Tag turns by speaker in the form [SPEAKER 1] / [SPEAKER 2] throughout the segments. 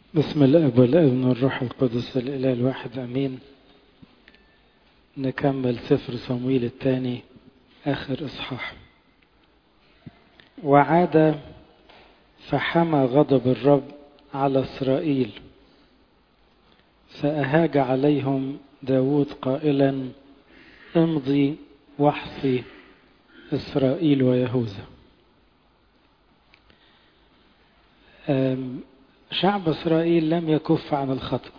[SPEAKER 1] بسم الاب والابن والروح القدس الاله الواحد امين نكمل سفر صمويل الثاني اخر اصحاح وعاد فحمى غضب الرب على اسرائيل فاهاج عليهم داود قائلا امضي واحصي اسرائيل ويهوذا شعب اسرائيل لم يكف عن الخطأ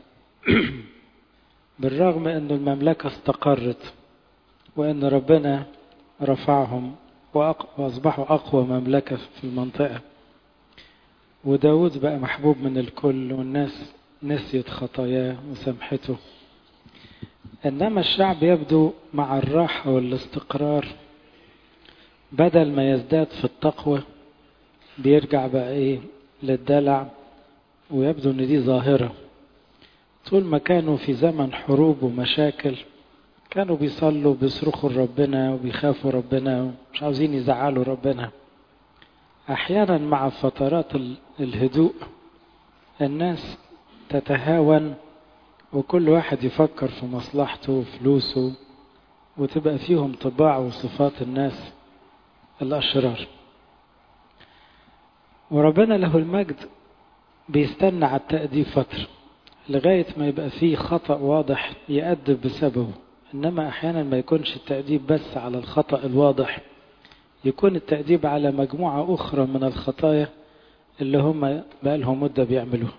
[SPEAKER 1] بالرغم ان المملكة استقرت وان ربنا رفعهم واصبحوا اقوى مملكة في المنطقة وداود بقى محبوب من الكل والناس نسيت خطاياه وسامحته انما الشعب يبدو مع الراحة والاستقرار بدل ما يزداد في التقوى بيرجع بقى ايه للدلع ويبدو ان دي ظاهرة طول ما كانوا في زمن حروب ومشاكل كانوا بيصلوا بيصرخوا لربنا وبيخافوا ربنا ومش عاوزين يزعلوا ربنا احيانا مع فترات الهدوء الناس تتهاون وكل واحد يفكر في مصلحته وفلوسه وتبقى فيهم طباع وصفات الناس الاشرار وربنا له المجد بيستنى على التأديب فترة لغاية ما يبقى فيه خطأ واضح يأدب بسببه إنما أحيانا ما يكونش التأديب بس على الخطأ الواضح يكون التأديب على مجموعة أخرى من الخطايا اللي هم بقى لهم مدة بيعملوها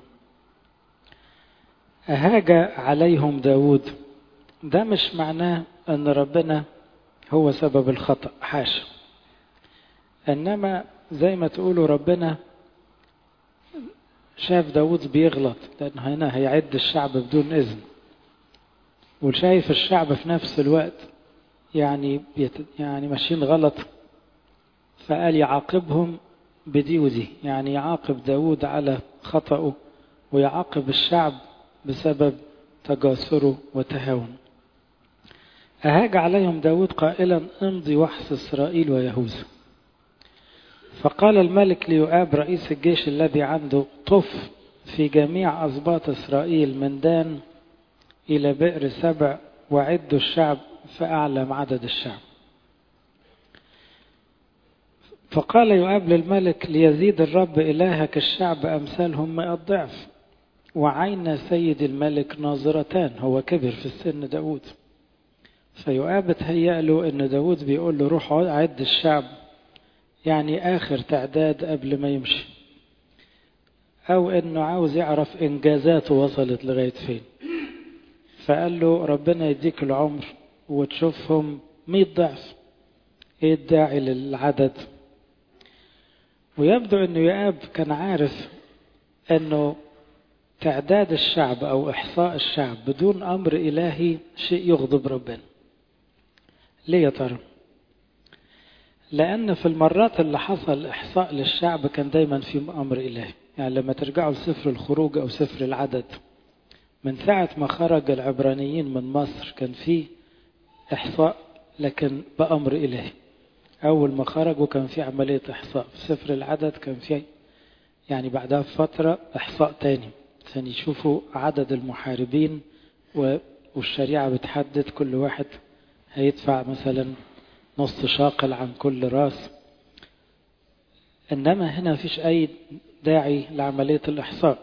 [SPEAKER 1] أهاج عليهم داود ده مش معناه أن ربنا هو سبب الخطأ حاشا إنما زي ما تقولوا ربنا شاف داود بيغلط لأن هنا هيعد الشعب بدون إذن وشايف الشعب في نفس الوقت يعني بيت يعني ماشيين غلط فقال يعاقبهم بدي ودي يعني يعاقب داود على خطأه ويعاقب الشعب بسبب تجاسره وتهاون أهاج عليهم داود قائلا امضي وحس إسرائيل ويهوذا فقال الملك ليؤاب رئيس الجيش الذي عنده طف في جميع أسباط إسرائيل من دان إلى بئر سبع وعدوا الشعب فأعلم عدد الشعب فقال يؤاب للملك ليزيد الرب إلهك الشعب أمثالهم مئة ضعف وعين سيد الملك ناظرتان هو كبر في السن داود فيؤاب تهيأ له أن داود بيقول له روح عد الشعب يعني آخر تعداد قبل ما يمشي أو إنه عاوز يعرف إنجازاته وصلت لغاية فين فقال له ربنا يديك العمر وتشوفهم مئة ضعف إيه الداعي للعدد ويبدو أنه يأب كان عارف أنه تعداد الشعب أو إحصاء الشعب بدون أمر إلهي شيء يغضب ربنا ليه يا ترى؟ لأن في المرات اللي حصل إحصاء للشعب كان دايما في أمر إلهي يعني لما ترجعوا لسفر الخروج أو سفر العدد من ساعة ما خرج العبرانيين من مصر كان في إحصاء لكن بأمر إلهي أول ما خرجوا كان في عملية إحصاء في سفر العدد كان في يعني بعدها بفترة إحصاء تاني عشان يشوفوا عدد المحاربين والشريعة بتحدد كل واحد هيدفع مثلا نص شاقل عن كل راس إنما هنا فيش أي داعي لعملية الإحصاء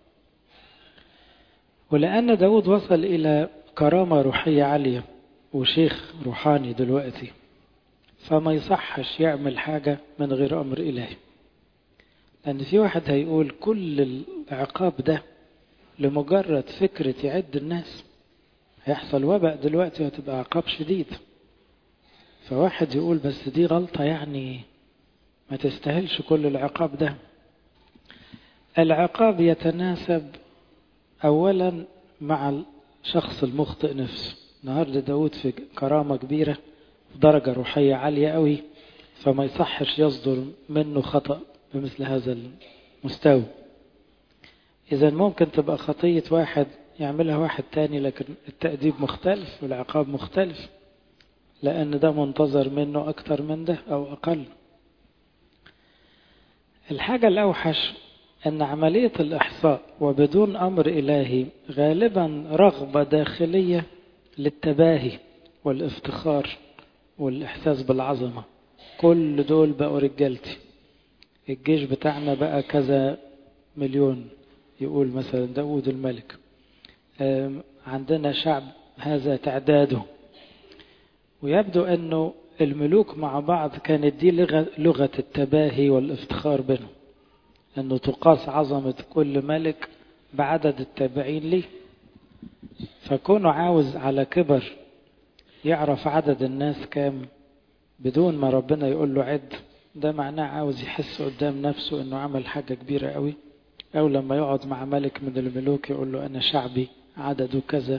[SPEAKER 1] ولأن داود وصل إلى كرامة روحية عالية وشيخ روحاني دلوقتي فما يصحش يعمل حاجة من غير أمر إلهي لأن في واحد هيقول كل العقاب ده لمجرد فكرة يعد الناس هيحصل وباء دلوقتي وهتبقى عقاب شديد فواحد يقول بس دي غلطة يعني ما تستاهلش كل العقاب ده العقاب يتناسب أولا مع الشخص المخطئ نفسه النهاردة داود في كرامة كبيرة في درجة روحية عالية قوي فما يصحش يصدر منه خطأ بمثل هذا المستوى إذا ممكن تبقى خطية واحد يعملها واحد تاني لكن التأديب مختلف والعقاب مختلف لأن ده منتظر منه أكتر من ده أو أقل الحاجة الأوحش أن عملية الإحصاء وبدون أمر إلهي غالبا رغبة داخلية للتباهي والافتخار والإحساس بالعظمة كل دول بقوا رجالتي الجيش بتاعنا بقى كذا مليون يقول مثلا داود الملك عندنا شعب هذا تعداده ويبدو أنه الملوك مع بعض كانت دي لغة, لغة التباهي والافتخار بينهم أنه تقاس عظمة كل ملك بعدد التابعين ليه فكونه عاوز على كبر يعرف عدد الناس كام بدون ما ربنا يقول له عد ده معناه عاوز يحس قدام نفسه انه عمل حاجة كبيرة قوي او لما يقعد مع ملك من الملوك يقول له انا شعبي عدده كذا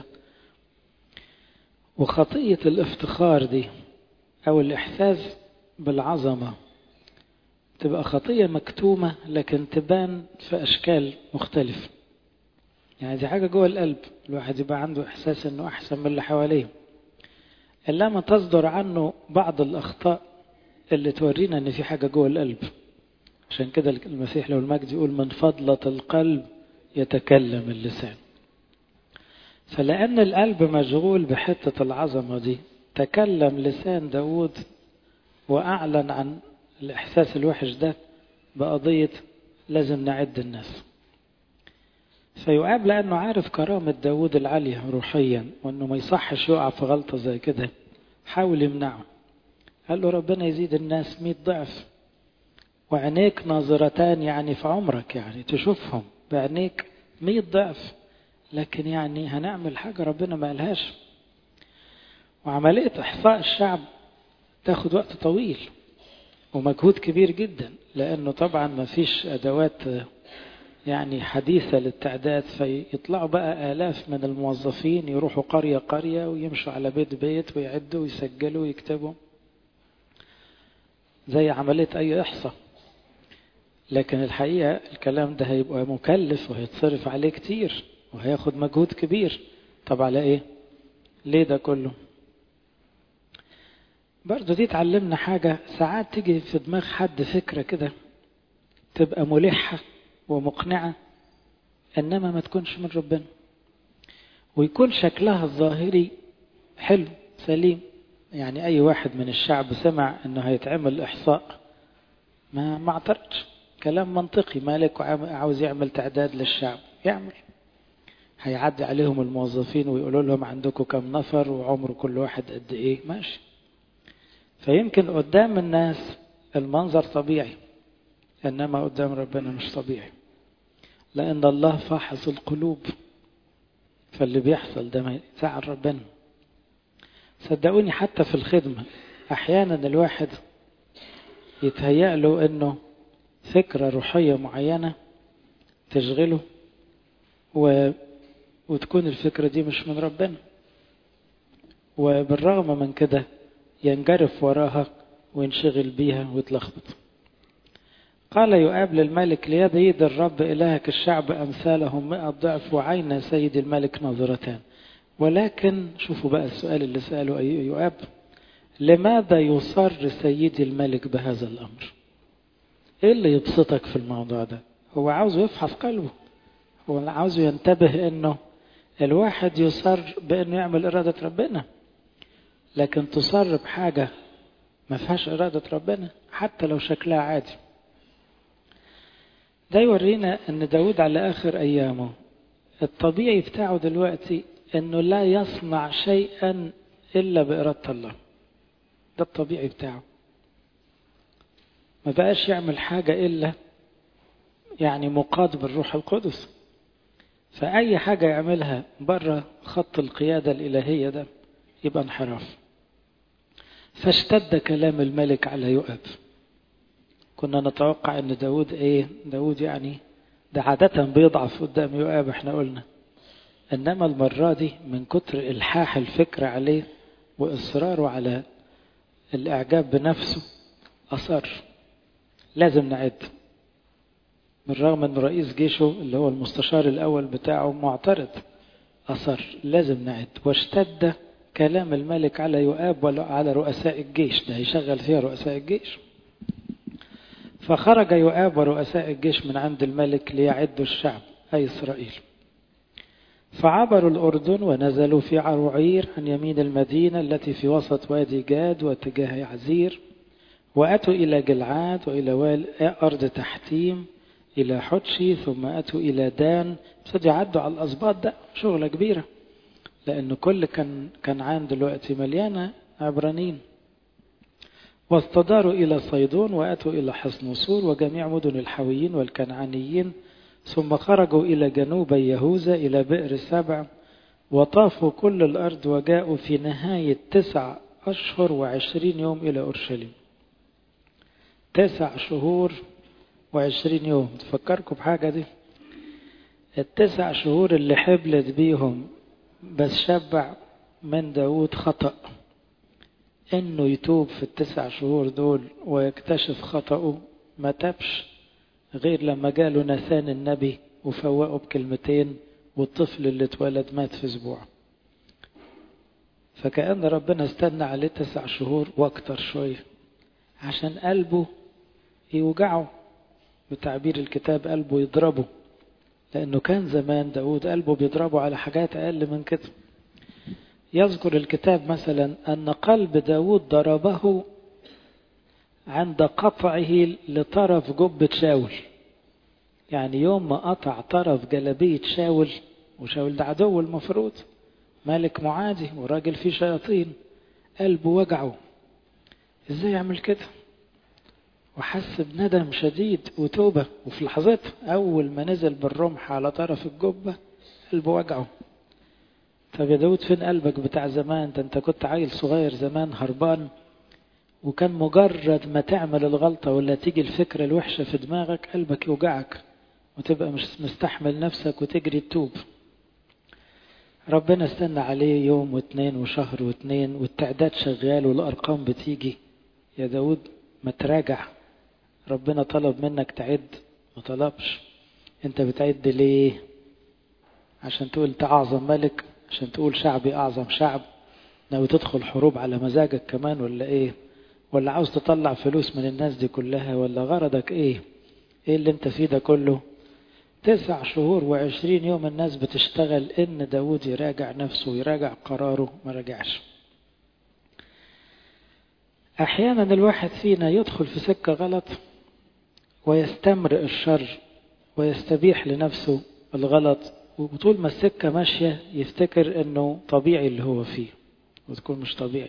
[SPEAKER 1] وخطية الافتخار دي او الاحساس بالعظمة تبقى خطية مكتومة لكن تبان في اشكال مختلفة يعني دي حاجة جوه القلب الواحد يبقى عنده احساس انه احسن من اللي حواليه إلا ما تصدر عنه بعض الأخطاء اللي تورينا إن في حاجة جوه القلب عشان كده المسيح له المجد يقول من فضلة القلب يتكلم اللسان فلأن القلب مشغول بحتة العظمة دي تكلم لسان داود وأعلن عن الإحساس الوحش ده بقضية لازم نعد الناس فيؤاب لأنه عارف كرامة داود العالية روحيا وأنه ما يصحش يقع في غلطة زي كده حاول يمنعه قال له ربنا يزيد الناس مئة ضعف وعينيك ناظرتان يعني في عمرك يعني تشوفهم بعينيك مئة ضعف لكن يعني هنعمل حاجة ربنا ما قالهاش وعملية إحصاء الشعب تاخد وقت طويل ومجهود كبير جدا لأنه طبعا ما فيش أدوات يعني حديثة للتعداد فيطلعوا بقى آلاف من الموظفين يروحوا قرية قرية ويمشوا على بيت بيت ويعدوا ويسجلوا ويكتبوا زي عملية أي إحصاء لكن الحقيقة الكلام ده هيبقى مكلف وهيتصرف عليه كتير وهياخد مجهود كبير طب على إيه؟ ليه ده كله؟ برضه دي تعلمنا حاجة ساعات تيجي في دماغ حد فكرة كده تبقى ملحة ومقنعة إنما ما تكونش من ربنا ويكون شكلها الظاهري حلو سليم يعني أي واحد من الشعب سمع إنه هيتعمل إحصاء ما ما اعترضش كلام منطقي مالك عاوز يعمل تعداد للشعب يعمل هيعدي عليهم الموظفين ويقولوا لهم عندكم كم نفر وعمر كل واحد قد ايه ماشي فيمكن قدام الناس المنظر طبيعي انما قدام ربنا مش طبيعي لان الله فاحص القلوب فاللي بيحصل ده ما يزعل ربنا صدقوني حتى في الخدمة احيانا الواحد يتهيأ له انه فكرة روحية معينة تشغله و... وتكون الفكرة دي مش من ربنا وبالرغم من كده ينجرف وراها وينشغل بيها ويتلخبط قال يؤاب للملك ليزيد الرب إلهك الشعب أمثالهم مئة ضعف وعين سيد الملك ناظرتان ولكن شوفوا بقى السؤال اللي سأله يؤاب لماذا يصر سيدي الملك بهذا الأمر ايه اللي يبسطك في الموضوع ده هو عاوز يفحص قلبه هو عاوز ينتبه انه الواحد يصر بانه يعمل ارادة ربنا لكن تصر بحاجة ما فيهاش ارادة ربنا حتى لو شكلها عادي ده يورينا ان داود على اخر ايامه الطبيعي بتاعه دلوقتي انه لا يصنع شيئا الا بارادة الله ده الطبيعي بتاعه ما بقاش يعمل حاجة إلا يعني مقاد بالروح القدس فأي حاجة يعملها بره خط القيادة الإلهية ده يبقى انحراف فاشتد كلام الملك على يؤاب كنا نتوقع ان داود ايه داود يعني ده عادة بيضعف قدام يؤاب احنا قلنا انما المرة دي من كتر الحاح الفكر عليه واصراره على الاعجاب بنفسه اصر لازم نعد بالرغم ان رئيس جيشه اللي هو المستشار الاول بتاعه معترض اصر لازم نعد واشتد كلام الملك على يؤاب وعلى رؤساء الجيش ده هيشغل فيها رؤساء الجيش فخرج يؤاب ورؤساء الجيش من عند الملك ليعدوا الشعب أي إسرائيل فعبروا الأردن ونزلوا في عروعير عن يمين المدينة التي في وسط وادي جاد واتجاه يعزير وأتوا إلى جلعاد وإلى أرض تحتيم إلى حتشي ثم أتوا إلى دان ابتدوا يعدوا على الأسباط ده شغلة كبيرة لأن كل كان كنعان دلوقتي مليانة عبرانيين واستداروا إلى صيدون وأتوا إلى حصن سور وجميع مدن الحويين والكنعانيين ثم خرجوا إلى جنوب يهوذا إلى بئر سبع وطافوا كل الأرض وجاءوا في نهاية تسع أشهر وعشرين يوم إلى أورشليم تسع شهور وعشرين يوم تفكركم بحاجة دي التسع شهور اللي حبلت بيهم بس شبع من داود خطأ انه يتوب في التسع شهور دول ويكتشف خطأه ما تبش غير لما جاله ناثان النبي وفوقه بكلمتين والطفل اللي اتولد مات في اسبوع فكأن ربنا استنى عليه تسع شهور واكتر شوية عشان قلبه يوجعه بتعبير الكتاب قلبه يضربه لأنه كان زمان داود قلبه بيضربه على حاجات أقل من كده يذكر الكتاب مثلا أن قلب داود ضربه عند قطعه لطرف جبة شاول يعني يوم ما قطع طرف جلبية شاول وشاول ده عدو المفروض ملك معادي وراجل فيه شياطين قلبه وجعه ازاي يعمل كده وحس بندم شديد وتوبة وفي لحظتها أول ما نزل بالرمح على طرف الجبة قلبه وجعه طب يا داود فين قلبك بتاع زمان ده انت كنت عيل صغير زمان هربان وكان مجرد ما تعمل الغلطة ولا تيجي الفكرة الوحشة في دماغك قلبك يوجعك وتبقى مش مستحمل نفسك وتجري تتوب ربنا استنى عليه يوم واثنين وشهر واثنين والتعداد شغال والأرقام بتيجي يا داود ما تراجع ربنا طلب منك تعد ما طلبش انت بتعد ليه عشان تقول انت اعظم ملك عشان تقول شعبي اعظم شعب ناوي تدخل حروب على مزاجك كمان ولا ايه ولا عاوز تطلع فلوس من الناس دي كلها ولا غرضك ايه ايه اللي انت فيه ده كله تسع شهور وعشرين يوم الناس بتشتغل ان داود يراجع نفسه ويراجع قراره ما رجعش احيانا الواحد فينا يدخل في سكة غلط ويستمرئ الشر ويستبيح لنفسه الغلط وطول ما السكة ماشية يفتكر انه طبيعي اللي هو فيه وتكون مش طبيعي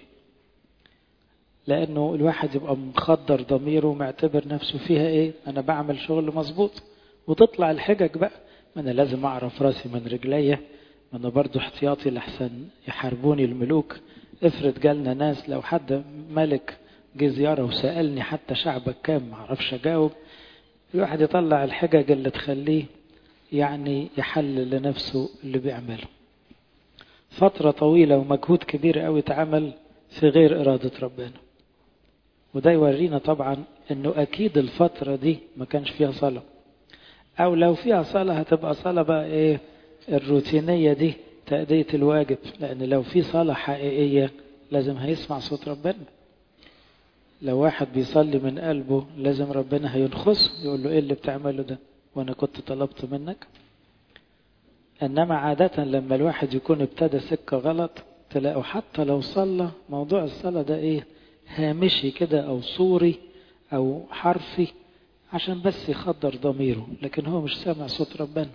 [SPEAKER 1] لانه الواحد يبقى مخدر ضميره ومعتبر نفسه فيها ايه انا بعمل شغل مظبوط وتطلع الحجج بقى ما انا لازم اعرف راسي من رجليا ما انا برضو احتياطي لحسن يحاربوني الملوك افرض جالنا ناس لو حد ملك جه زيارة وسألني حتى شعبك كام معرفش اجاوب الواحد يطلع الحجج اللي تخليه يعني يحلل لنفسه اللي بيعمله فترة طويلة ومجهود كبير قوي اتعمل في غير إرادة ربنا وده يورينا طبعا انه اكيد الفترة دي ما كانش فيها صلاة او لو فيها صلاة هتبقى صلاة بقى ايه الروتينية دي تأدية الواجب لان لو في صلاة حقيقية لازم هيسمع صوت ربنا لو واحد بيصلي من قلبه لازم ربنا هينخصه يقول له ايه اللي بتعمله ده وانا كنت طلبت منك انما عادة لما الواحد يكون ابتدى سكة غلط تلاقوا حتى لو صلى موضوع الصلاة ده ايه هامشي كده او صوري او حرفي عشان بس يخدر ضميره لكن هو مش سامع صوت ربنا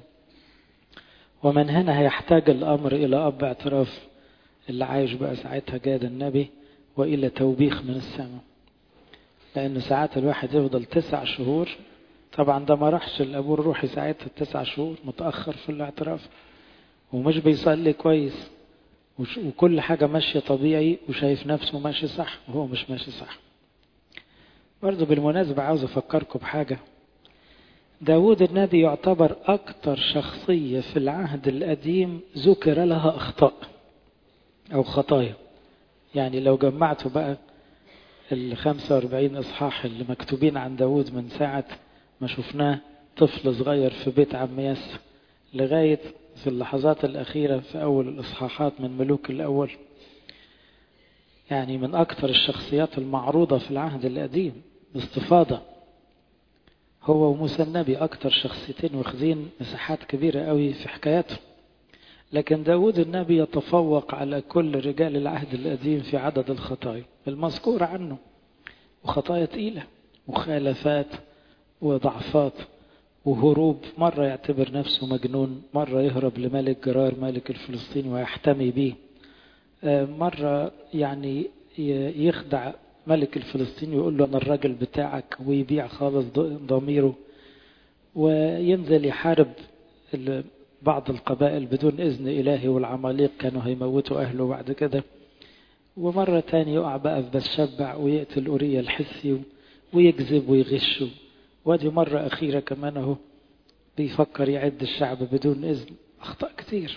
[SPEAKER 1] ومن هنا هيحتاج الامر الى اب اعتراف اللي عايش بقى ساعتها جاد النبي والى توبيخ من السماء لان ساعات الواحد يفضل تسع شهور طبعا ده ما راحش الابوه الروحي ساعتها التسع شهور متاخر في الاعتراف ومش بيصلي كويس وكل حاجة ماشية طبيعي وشايف نفسه ماشي صح وهو مش ماشي صح برضه بالمناسبة عاوز أفكركم بحاجة داود النبي يعتبر أكتر شخصية في العهد القديم ذكر لها أخطاء أو خطايا يعني لو جمعتوا بقى ال 45 إصحاح اللي مكتوبين عن داود من ساعة ما شفناه طفل صغير في بيت عم ياسر لغاية في اللحظات الأخيرة في أول الإصحاحات من ملوك الأول يعني من أكثر الشخصيات المعروضة في العهد القديم باستفاضة هو وموسى النبي أكتر شخصيتين واخذين مساحات كبيرة قوي في حكاياته لكن داود النبي يتفوق على كل رجال العهد القديم في عدد الخطايا المذكور عنه وخطايا تقيلة مخالفات وضعفات وهروب مرة يعتبر نفسه مجنون مرة يهرب لملك جرار ملك الفلسطيني ويحتمي به مرة يعني يخدع ملك الفلسطيني ويقول له أنا الراجل بتاعك ويبيع خالص ضميره وينزل يحارب بعض القبائل بدون إذن إلهي والعماليق كانوا هيموتوا أهله بعد كده ومرة تاني يقع بقى في بتشبع ويقتل أوريا الحسي ويكذب ويغش ودي مرة أخيرة كمان أهو بيفكر يعد الشعب بدون إذن أخطاء كتير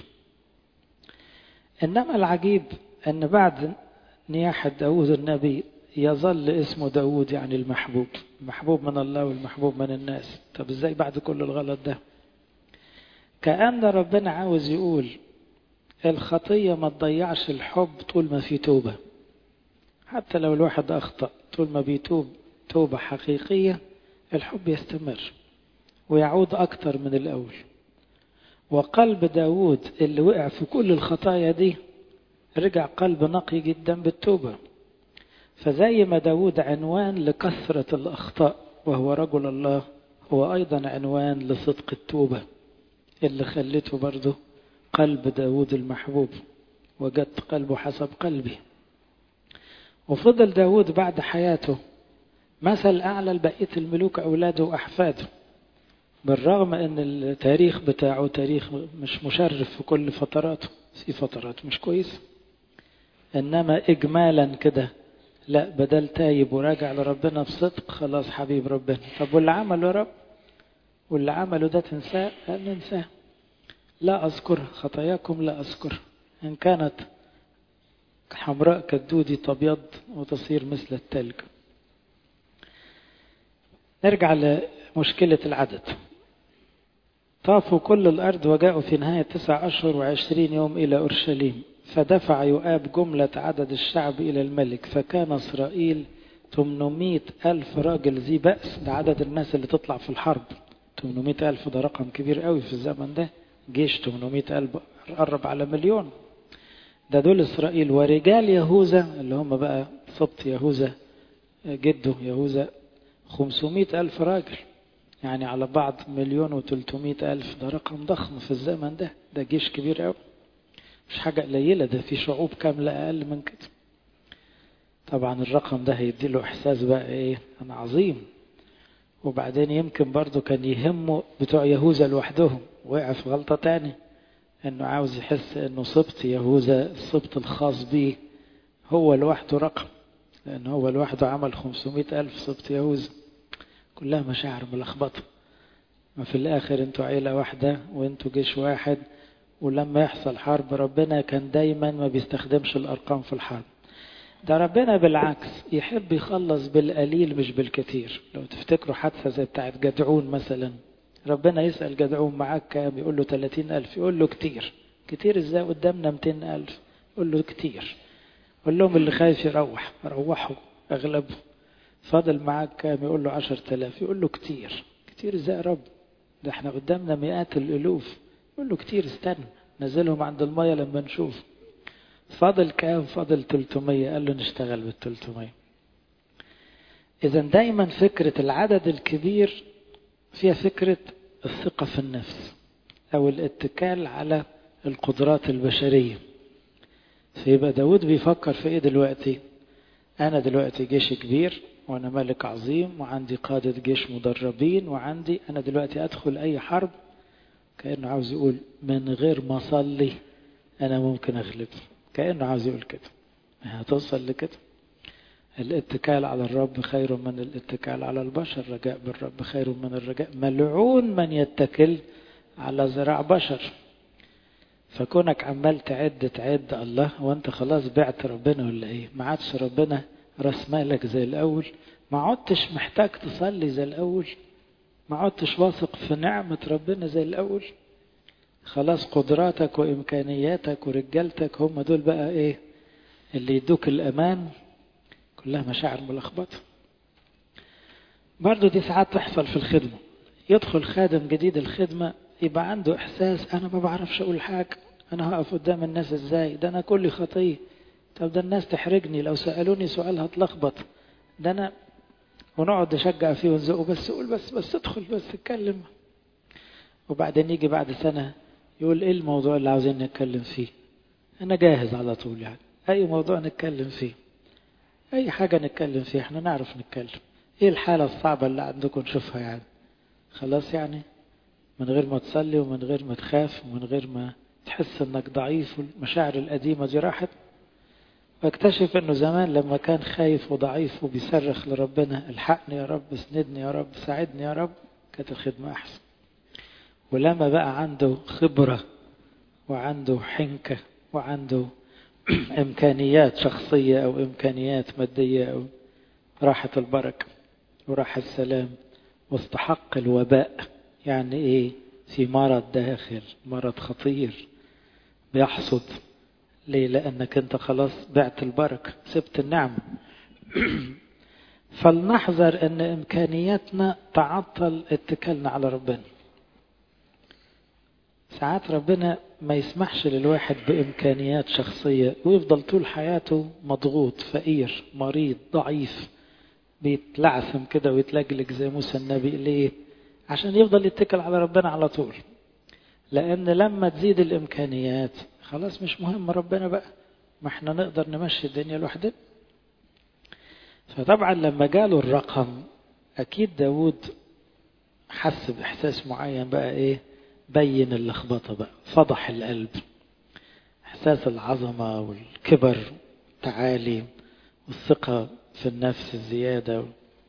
[SPEAKER 1] إنما العجيب أن بعد نياحة داود النبي يظل اسمه داود يعني المحبوب المحبوب من الله والمحبوب من الناس طب ازاي بعد كل الغلط ده كأن ربنا عاوز يقول الخطية ما تضيعش الحب طول ما في توبة حتى لو الواحد أخطأ طول ما بيتوب توبة حقيقية الحب يستمر ويعود أكتر من الأول وقلب داود اللي وقع في كل الخطايا دي رجع قلب نقي جدا بالتوبة فزي ما داود عنوان لكثرة الأخطاء وهو رجل الله هو أيضا عنوان لصدق التوبة اللي خلته برضه قلب داود المحبوب وجدت قلبه حسب قلبي وفضل داود بعد حياته مثل أعلى لبقية الملوك أولاده وأحفاده بالرغم أن التاريخ بتاعه تاريخ مش مشرف في كل فتراته في فترات مش كويسة إنما إجمالا كده لا بدل تايب وراجع لربنا بصدق خلاص حبيب ربنا طب واللي عمله يا رب واللي عمله ده تنساه قال ننساه لا أذكر خطاياكم لا أذكر إن كانت حمراء كالدودي تبيض وتصير مثل التلج نرجع لمشكلة العدد طافوا كل الأرض وجاءوا في نهاية تسع أشهر وعشرين يوم إلى أورشليم فدفع يؤاب جملة عدد الشعب إلى الملك فكان إسرائيل 800 ألف راجل ذي بأس ده عدد الناس اللي تطلع في الحرب 800 ألف ده رقم كبير قوي في الزمن ده جيش 800 ألف قرب على مليون ده دول إسرائيل ورجال يهوذا اللي هم بقى سبط يهوذا جده يهوذا 500 ألف راجل يعني على بعض مليون وتلتمائة ألف ده رقم ضخم في الزمن ده ده جيش كبير قوي مش حاجة قليلة ده في شعوب كاملة أقل من كده طبعا الرقم ده هيدي له إحساس بقى إيه أنا عظيم وبعدين يمكن برضه كان يهمه بتوع يهوذا لوحدهم وقع في غلطة تاني إنه عاوز يحس إنه سبط يهوذا السبط الخاص بيه هو لوحده رقم لأن هو لوحده عمل 500 ألف سبط يهوذا كلها مشاعر ملخبطة ما في الآخر انتوا عيلة واحدة وانتوا جيش واحد ولما يحصل حرب ربنا كان دايما ما بيستخدمش الأرقام في الحرب ده ربنا بالعكس يحب يخلص بالقليل مش بالكثير لو تفتكروا حادثة زي بتاعت جدعون مثلا ربنا يسأل جدعون معاك كام يقول له 30 ألف يقول له كتير كتير ازاي قدامنا 200 ألف يقول له كتير قول لهم اللي خايف يروح روحوا أغلبه فاضل معاك كام يقول له 10000 يقول له كتير كتير ازاي يا رب ده احنا قدامنا مئات الألوف يقول له كتير استنى نزلهم عند المية لما نشوف فاضل كام فاضل 300 قال له نشتغل بال 300 إذا دايما فكرة العدد الكبير فيها فكرة الثقة في النفس أو الاتكال على القدرات البشرية فيبقى داود بيفكر في إيه دلوقتي أنا دلوقتي جيش كبير وأنا ملك عظيم وعندي قادة جيش مدربين وعندي أنا دلوقتي أدخل أي حرب كأنه عاوز يقول من غير ما أصلي أنا ممكن أغلب كأنه عاوز يقول كده هتوصل لكده الاتكال على الرب خير من الاتكال على البشر رجاء بالرب خير من الرجاء ملعون من يتكل على ذراع بشر فكونك عمال تعد تعد الله وانت خلاص بعت ربنا ولا ايه ما عادش ربنا راس مالك زي الاول ما عدتش محتاج تصلي زي الاول ما عدتش واثق في نعمة ربنا زي الاول خلاص قدراتك وامكانياتك ورجالتك هم دول بقى ايه اللي يدوك الامان كلها مشاعر ملخبطه برضو دي ساعات تحصل في الخدمة يدخل خادم جديد الخدمة يبقى عنده إحساس أنا ما بعرفش أقول حاجة أنا هقف قدام الناس إزاي ده أنا كل خطية طب ده الناس تحرجني لو سألوني سؤال هتلخبط ده أنا ونقعد نشجع فيه ونزقه بس قول بس بس ادخل بس اتكلم وبعدين يجي بعد سنة يقول ايه الموضوع اللي عاوزين نتكلم فيه انا جاهز على طول يعني اي موضوع نتكلم فيه اي حاجة نتكلم فيها احنا نعرف نتكلم ايه الحالة الصعبة اللي عندكم نشوفها يعني خلاص يعني من غير ما تصلي ومن غير ما تخاف ومن غير ما تحس انك ضعيف والمشاعر القديمة دي راحت واكتشف انه زمان لما كان خايف وضعيف وبيصرخ لربنا الحقني يا رب اسندني يا رب ساعدني يا رب كانت الخدمة احسن ولما بقى عنده خبرة وعنده حنكة وعنده امكانيات شخصية او امكانيات مادية او راحة البركة وراح السلام واستحق الوباء يعني ايه في مرض داخل مرض خطير بيحصد ليه لأنك أنت خلاص بعت البركة سبت النعمة فلنحذر أن إمكانياتنا تعطل اتكالنا على ربنا ساعات ربنا ما يسمحش للواحد بإمكانيات شخصية ويفضل طول حياته مضغوط فقير مريض ضعيف بيتلعثم كده ويتلجلج زي موسى النبي ليه عشان يفضل يتكل على ربنا على طول لأن لما تزيد الإمكانيات خلاص مش مهم ربنا بقى ما احنا نقدر نمشي الدنيا لوحدنا فطبعا لما جاله الرقم أكيد داود حس بإحساس معين بقى إيه بين اللخبطة بقى فضح القلب إحساس العظمة والكبر والتعالي والثقة في النفس الزيادة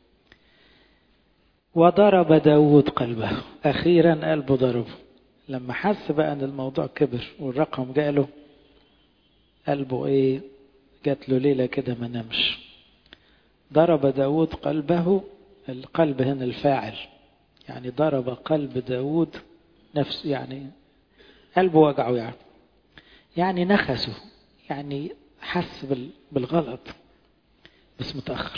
[SPEAKER 1] وضرب داود قلبه أخيرا قلبه ضربه لما حس بقى ان الموضوع كبر والرقم جاله قلبه ايه جات له ليلة كده ما نامش ضرب داود قلبه القلب هنا الفاعل يعني ضرب قلب داود نفس يعني قلبه وجعه يعني يعني نخسه يعني حس بالغلط بس متأخر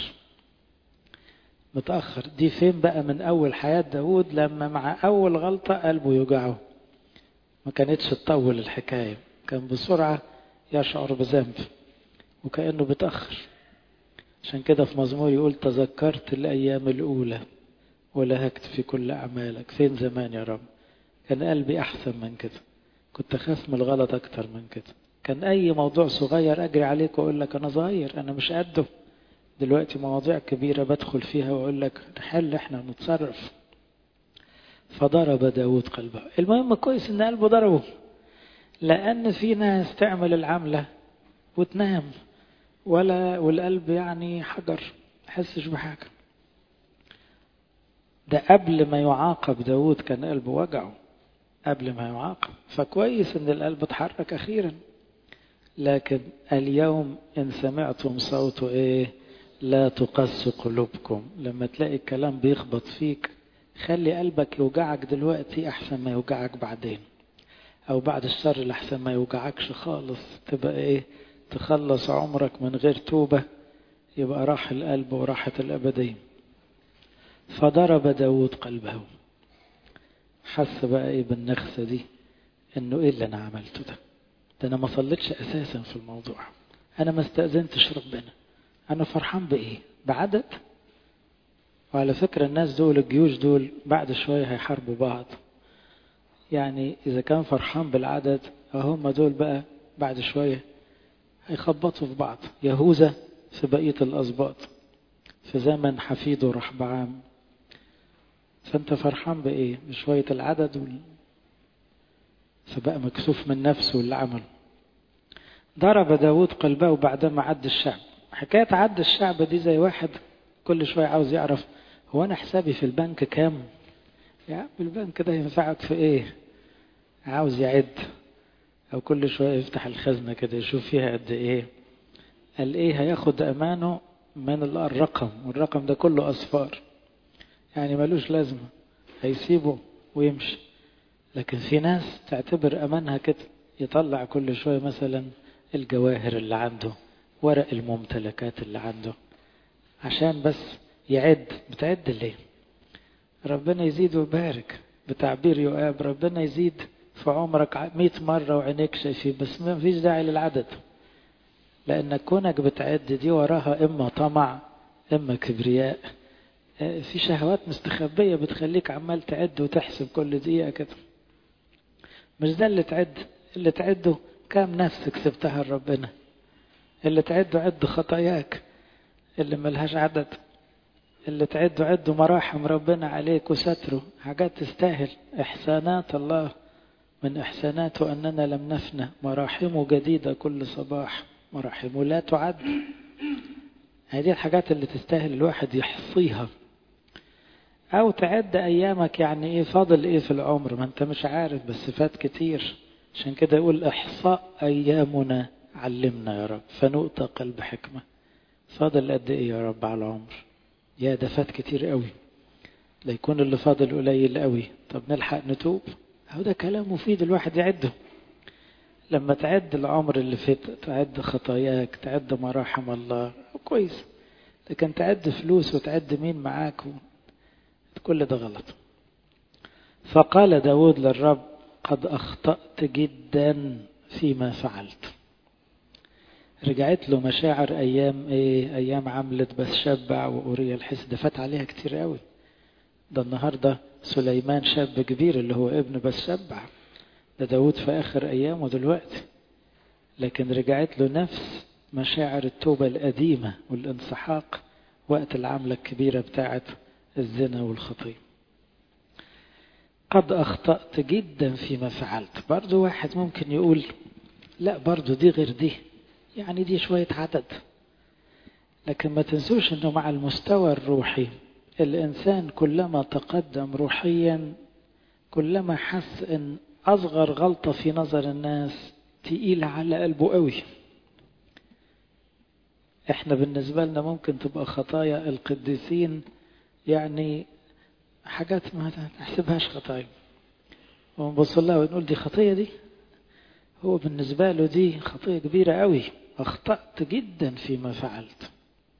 [SPEAKER 1] متأخر دي فين بقى من أول حياة داود لما مع أول غلطة قلبه يوجعه ما كانتش تطول الحكاية كان بسرعة يشعر بذنب وكأنه بتأخر عشان كده في مزمور يقول تذكرت الأيام الأولى ولهكت في كل أعمالك فين زمان يا رب كان قلبي أحسن من كده كنت أخاف من الغلط أكتر من كده كان أي موضوع صغير أجري عليك وأقول لك أنا صغير أنا مش قده دلوقتي مواضيع كبيرة بدخل فيها وأقول لك نحل إحنا نتصرف فضرب داود قلبه المهم كويس إن قلبه ضربه لأن في ناس تعمل العملة وتنام ولا والقلب يعني حجر حسش بحاجة ده قبل ما يعاقب داود كان قلبه وجعه قبل ما يعاقب فكويس ان القلب اتحرك اخيرا لكن اليوم ان سمعتم صوته ايه لا تقس قلوبكم لما تلاقي الكلام بيخبط فيك خلي قلبك يوجعك دلوقتي احسن ما يوجعك بعدين او بعد الشر اللي احسن ما يوجعكش خالص تبقى ايه تخلص عمرك من غير توبة يبقى راح القلب وراحة الأبدية فضرب داود قلبه حس بقى ايه بالنخسة دي انه ايه اللي انا عملته ده ده انا ما صليتش اساسا في الموضوع انا ما استأذنتش ربنا انا فرحان بايه بعدد وعلى فكرة الناس دول الجيوش دول بعد شوية هيحاربوا بعض يعني إذا كان فرحان بالعدد هم دول بقى بعد شوية هيخبطوا في بعض يهوذا في بقية الأسباط في زمن حفيده رحبعام فأنت فرحان بإيه بشوية العدد وال... فبقى مكسوف من نفسه اللي عمله ضرب داود قلبه بعدما عد الشعب حكاية عد الشعب دي زي واحد كل شوية عاوز يعرف هو أنا حسابي في البنك كام يا البنك ده ينفعك في إيه عاوز يعد أو كل شوية يفتح الخزنة كده يشوف فيها قد إيه قال إيه هياخد أمانه من الرقم والرقم ده كله أصفار يعني ملوش لازمة هيسيبه ويمشي لكن في ناس تعتبر أمانها كده يطلع كل شوية مثلا الجواهر اللي عنده ورق الممتلكات اللي عنده عشان بس يعد بتعد ليه ربنا يزيد ويبارك بتعبير يؤاب ربنا يزيد في عمرك مئة مرة وعينيك شايفين بس ما فيش داعي للعدد لأن كونك بتعد دي وراها إما طمع إما كبرياء في شهوات مستخبية بتخليك عمال تعد وتحسب كل دقيقة كده مش ده اللي تعد اللي تعده كام نفس كسبتها لربنا اللي تعده عد خطاياك اللي ملهاش عدد اللي تعده عده مراحم ربنا عليك وستره حاجات تستاهل إحسانات الله من إحساناته أننا لم نفنى مراحمه جديدة كل صباح مراحمه لا تعد هذه الحاجات اللي تستاهل الواحد يحصيها أو تعد أيامك يعني إيه فاضل إيه في العمر ما أنت مش عارف بس فات كتير عشان كده يقول إحصاء أيامنا علمنا يا رب فنؤتى قلب حكمة فاضل قد إيه يا رب على العمر يا ده فات كتير قوي لا يكون اللي فاضل قليل قوي طب نلحق نتوب هو ده كلام مفيد الواحد يعده لما تعد العمر اللي فات تعد خطاياك تعد مراحم الله كويس لكن تعد فلوس وتعد مين معاك و... كل ده غلط فقال داود للرب قد أخطأت جدا فيما فعلت رجعت له مشاعر أيام إيه أيام عملت بس شبع وأوريا الحس ده فات عليها كتير قوي ده النهاردة سليمان شاب كبير اللي هو ابن بس شبع ده داود في آخر أيامه دلوقتي لكن رجعت له نفس مشاعر التوبة القديمة والانسحاق وقت العملة الكبيرة بتاعت الزنا والخطية قد أخطأت جدا فيما فعلت برضو واحد ممكن يقول لا برضو دي غير دي يعني دي شوية عدد لكن ما تنسوش أنه مع المستوى الروحي الإنسان كلما تقدم روحيا كلما حس أن أصغر غلطة في نظر الناس تقيلة على قلبه قوي احنا بالنسبة لنا ممكن تبقى خطايا القديسين يعني حاجات ما نحسبهاش خطايا ونبص لها ونقول دي خطية دي هو بالنسبة له دي خطية كبيرة قوي أخطأت جدا فيما فعلت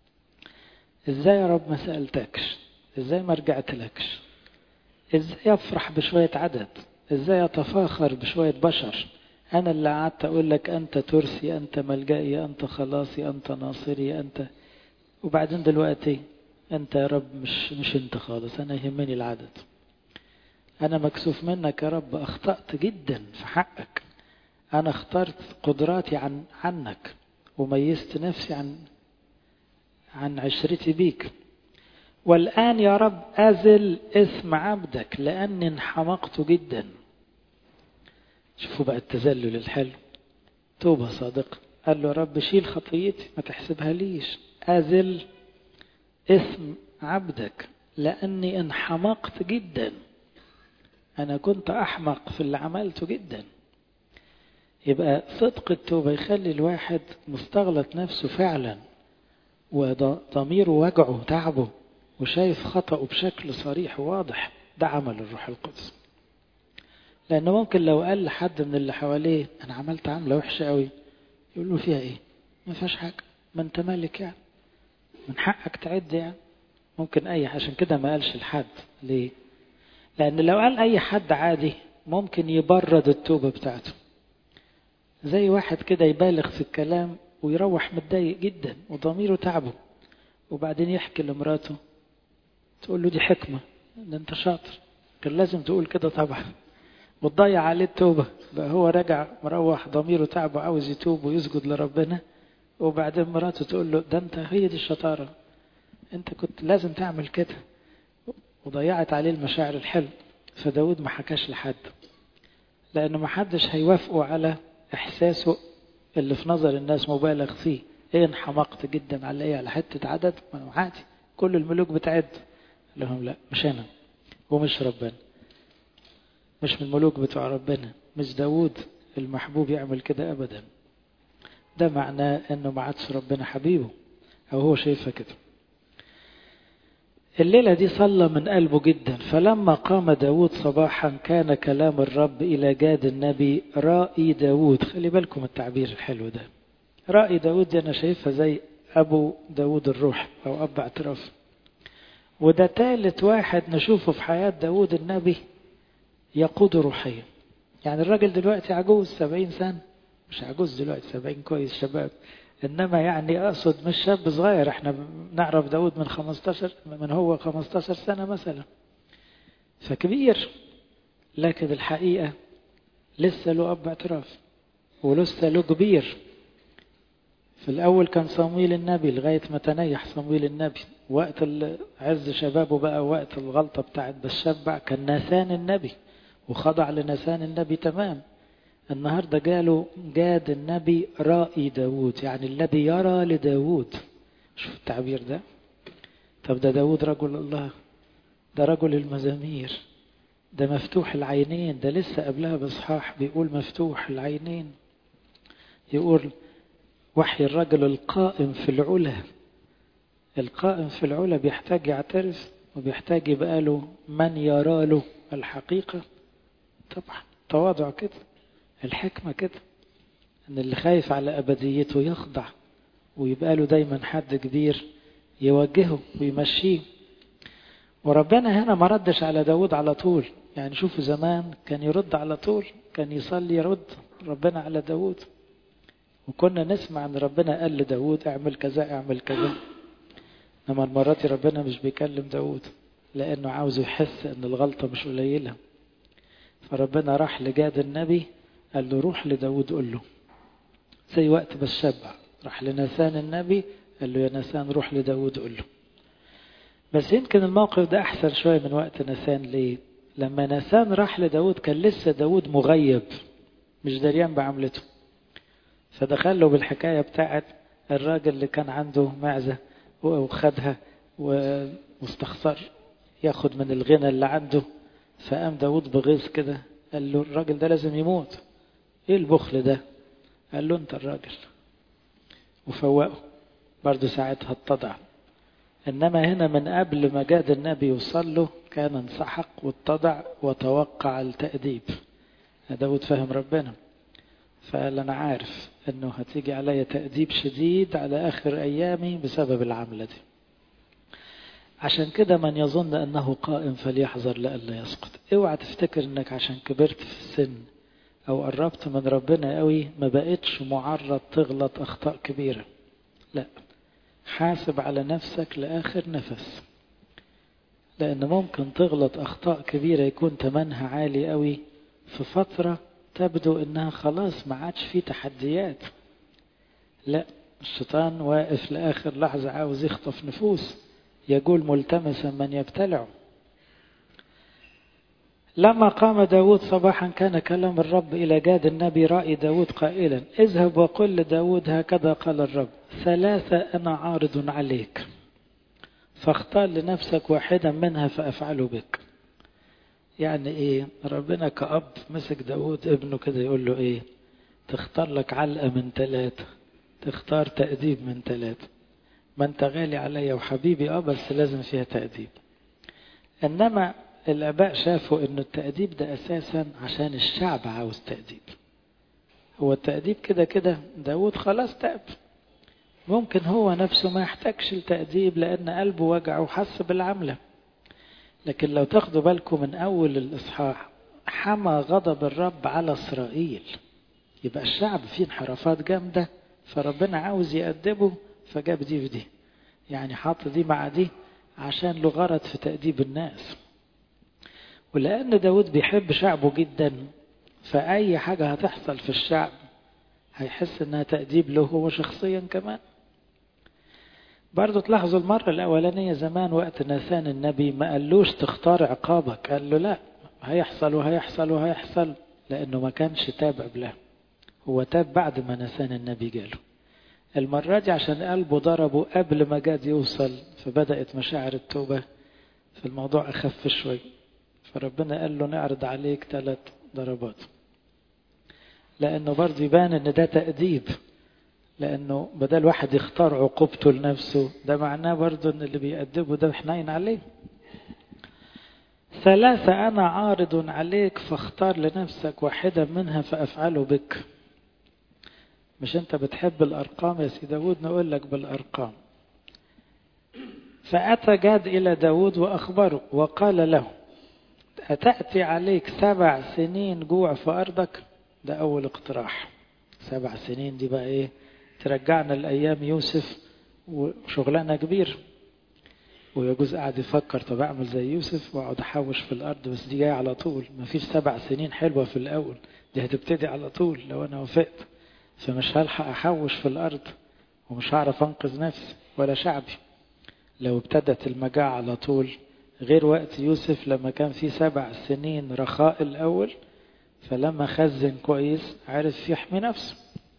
[SPEAKER 1] ازاي يا رب ما سألتكش ازاي ما رجعت لكش ازاي افرح بشوية عدد ازاي اتفاخر بشوية بشر انا اللي قعدت اقول لك انت ترسي انت ملجئي انت خلاصي انت ناصري انت وبعدين دلوقتي انت يا رب مش مش انت خالص انا يهمني العدد انا مكسوف منك يا رب اخطأت جدا في حقك انا اخترت قدراتي عن عنك وميزت نفسي عن عن عشرتي بيك والآن يا رب أزل اسم عبدك لأني انحمقت جدا شوفوا بقى التذلل الحلو توبة صادقة قال له يا رب شيل خطيتي ما تحسبها ليش أزل اسم عبدك لأني انحمقت جدا أنا كنت أحمق في اللي عملته جدا يبقى صدق التوبة يخلي الواحد مستغلط نفسه فعلا وضميره وجعه تعبه وشايف خطأه بشكل صريح وواضح ده عمل الروح القدس لأنه ممكن لو قال لحد من اللي حواليه أنا عملت عملة وحشة قوي يقول له فيها إيه ما فيهاش حاجة ما أنت مالك يعني من حقك تعد يعني ممكن أي عشان كده ما قالش لحد ليه لأن لو قال أي حد عادي ممكن يبرد التوبة بتاعته زي واحد كده يبالغ في الكلام ويروح متضايق جدا وضميره تعبه وبعدين يحكي لمراته تقول له دي حكمة ده انت شاطر كان لازم تقول كده طبعا وتضيع عليه التوبة بقى هو راجع مروح ضميره تعبه عاوز يتوب ويسجد لربنا وبعدين مراته تقول له ده انت هي دي الشطارة انت كنت لازم تعمل كده وضيعت عليه المشاعر الحلو فداود ما حكاش لحد لأنه ما حدش هيوافقه على إحساسه اللي في نظر الناس مبالغ فيه ايه انحمقت جدا على ايه على حتة عدد ما عادي كل الملوك بتعد لهم لا مش انا ومش ربنا مش من الملوك بتوع ربنا مش داود المحبوب يعمل كده ابدا ده معناه انه ما عادش ربنا حبيبه او هو شايفها كده الليلة دي صلى من قلبه جدا فلما قام داود صباحا كان كلام الرب إلى جاد النبي رائي داود خلي بالكم التعبير الحلو ده رائي داود دي أنا شايفها زي أبو داود الروح أو أب اعتراف وده ثالث واحد نشوفه في حياة داود النبي يقود روحيا يعني الراجل دلوقتي عجوز سبعين سنة مش عجوز دلوقتي سبعين كويس شباب إنما يعني أقصد مش شاب صغير احنا نعرف داود من 15 من هو 15 سنة مثلا فكبير لكن الحقيقة لسه له أب اعتراف ولسه له كبير في الأول كان صمويل النبي لغاية ما تنيح صمويل النبي وقت عز شبابه بقى وقت الغلطة بتاعت بالشبع كان ناسان النبي وخضع لنسان النبي تمام النهاردة جاله جاد النبي رائي داود يعني الذي يرى لداود شوف التعبير ده طب ده داود رجل الله ده رجل المزامير ده مفتوح العينين ده لسه قبلها بصحاح بيقول مفتوح العينين يقول وحي الرجل القائم في العلا القائم في العلا بيحتاج يعترف وبيحتاج يبقى له من يرى له الحقيقة طبعا تواضع كده الحكمة كده ان اللي خايف على أبديته يخضع ويبقى له دايما حد كبير يوجهه ويمشيه وربنا هنا ما ردش على داود على طول يعني شوفوا زمان كان يرد على طول كان يصلي يرد ربنا على داود وكنا نسمع ان ربنا قال لداود اعمل كذا اعمل كذا انما المرات ربنا مش بيكلم داود لانه عاوز يحس ان الغلطة مش قليلة فربنا راح لجاد النبي قال له روح لداود قول له زي وقت بشبع راح لنسان النبي قال له يا نسان روح لداود قول له بس يمكن الموقف ده أحسن شوية من وقت نسان ليه لما نسان راح لداود كان لسه داود مغيب مش دريان بعملته فدخل له بالحكاية بتاعت الراجل اللي كان عنده معزة وخدها واستخسر ياخد من الغنى اللي عنده فقام داود بغيظ كده قال له الراجل ده لازم يموت ايه البخل ده قال له انت الراجل وفوقه برضه ساعتها اتضع انما هنا من قبل ما جاد النبي يوصل له كان انسحق واتضع وتوقع التأديب داود فهم ربنا فقال انا عارف انه هتيجي عليا تأديب شديد على اخر ايامي بسبب العملة دي عشان كده من يظن انه قائم فليحذر لئلا يسقط اوعى تفتكر انك عشان كبرت في السن او قربت من ربنا قوي ما بقتش معرض تغلط اخطاء كبيره لا حاسب على نفسك لاخر نفس لان ممكن تغلط اخطاء كبيره يكون تمنها عالي قوي في فتره تبدو انها خلاص ما عادش في تحديات لا الشيطان واقف لاخر لحظه عاوز يخطف نفوس يقول ملتمسا من يبتلعه لما قام داود صباحا كان كلام الرب إلى جاد النبي رأي داود قائلا اذهب وقل لداود هكذا قال الرب ثلاثة أنا عارض عليك فاختار لنفسك واحدا منها فأفعله بك يعني ايه ربنا كأب مسك داود ابنه كده يقول له ايه تختار لك علقة من ثلاثة تختار تأديب من ثلاثة ما انت غالي عليا وحبيبي اه بس لازم فيها تأديب انما الاباء شافوا انه التأديب ده اساسا عشان الشعب عاوز تأديب هو التأديب كده كده داود خلاص تأب ممكن هو نفسه ما يحتاجش التأديب لأن قلبه وجعه وحس بالعملة لكن لو تاخدوا بالكم من أول الإصحاح حمى غضب الرب على إسرائيل يبقى الشعب فيه انحرافات جامدة فربنا عاوز يأدبه فجاب دي في دي يعني حط دي مع دي عشان له غرض في تأديب الناس ولأن داود بيحب شعبه جدا فأي حاجة هتحصل في الشعب هيحس انها تأديب له هو شخصيا كمان برضو تلاحظوا المرة الأولانية زمان وقت ناثان النبي ما قالوش تختار عقابك قال له لا هيحصل وهيحصل وهيحصل لأنه ما كانش تاب قبلها هو تاب بعد ما ناثان النبي جاله المرة دي عشان قلبه ضربه قبل ما جاد يوصل فبدأت مشاعر التوبة في الموضوع أخف شوي فربنا قال له نعرض عليك ثلاث ضربات لأنه برضه يبان إن ده تأديب لأنه بدل واحد يختار عقوبته لنفسه ده معناه برضه إن اللي بيأدبه ده حنين عليه ثلاثة أنا عارض عليك فاختار لنفسك واحدة منها فأفعله بك مش أنت بتحب الأرقام يا سي داود نقول لك بالأرقام فأتى جاد إلى داود وأخبره وقال له أتأتي عليك سبع سنين جوع في أرضك ده أول اقتراح سبع سنين دي بقى إيه ترجعنا لأيام يوسف وشغلانة كبير ويجوز قاعد يفكر طب أعمل زي يوسف وأقعد أحوش في الأرض بس دي جاية على طول مفيش سبع سنين حلوة في الأول دي هتبتدي على طول لو أنا وافقت فمش هلحق أحوش في الأرض ومش هعرف أنقذ نفسي ولا شعبي لو ابتدت المجاعة على طول غير وقت يوسف لما كان في سبع سنين رخاء الأول فلما خزن كويس عرف يحمي نفسه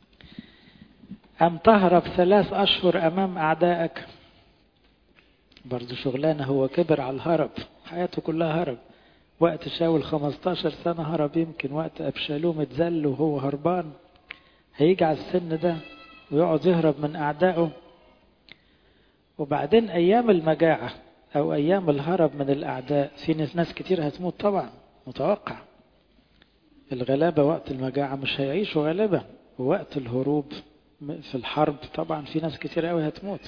[SPEAKER 1] أم تهرب ثلاث أشهر أمام أعدائك برضو شغلانة هو كبر على الهرب حياته كلها هرب وقت شاول 15 سنة هرب يمكن وقت أبشالوم اتذل وهو هربان هيجي على السن ده ويقعد يهرب من أعدائه وبعدين أيام المجاعة أو أيام الهرب من الأعداء في ناس كتير هتموت طبعا متوقع الغلابة وقت المجاعة مش هيعيشوا غالبا ووقت الهروب في الحرب طبعا في ناس كتير قوي هتموت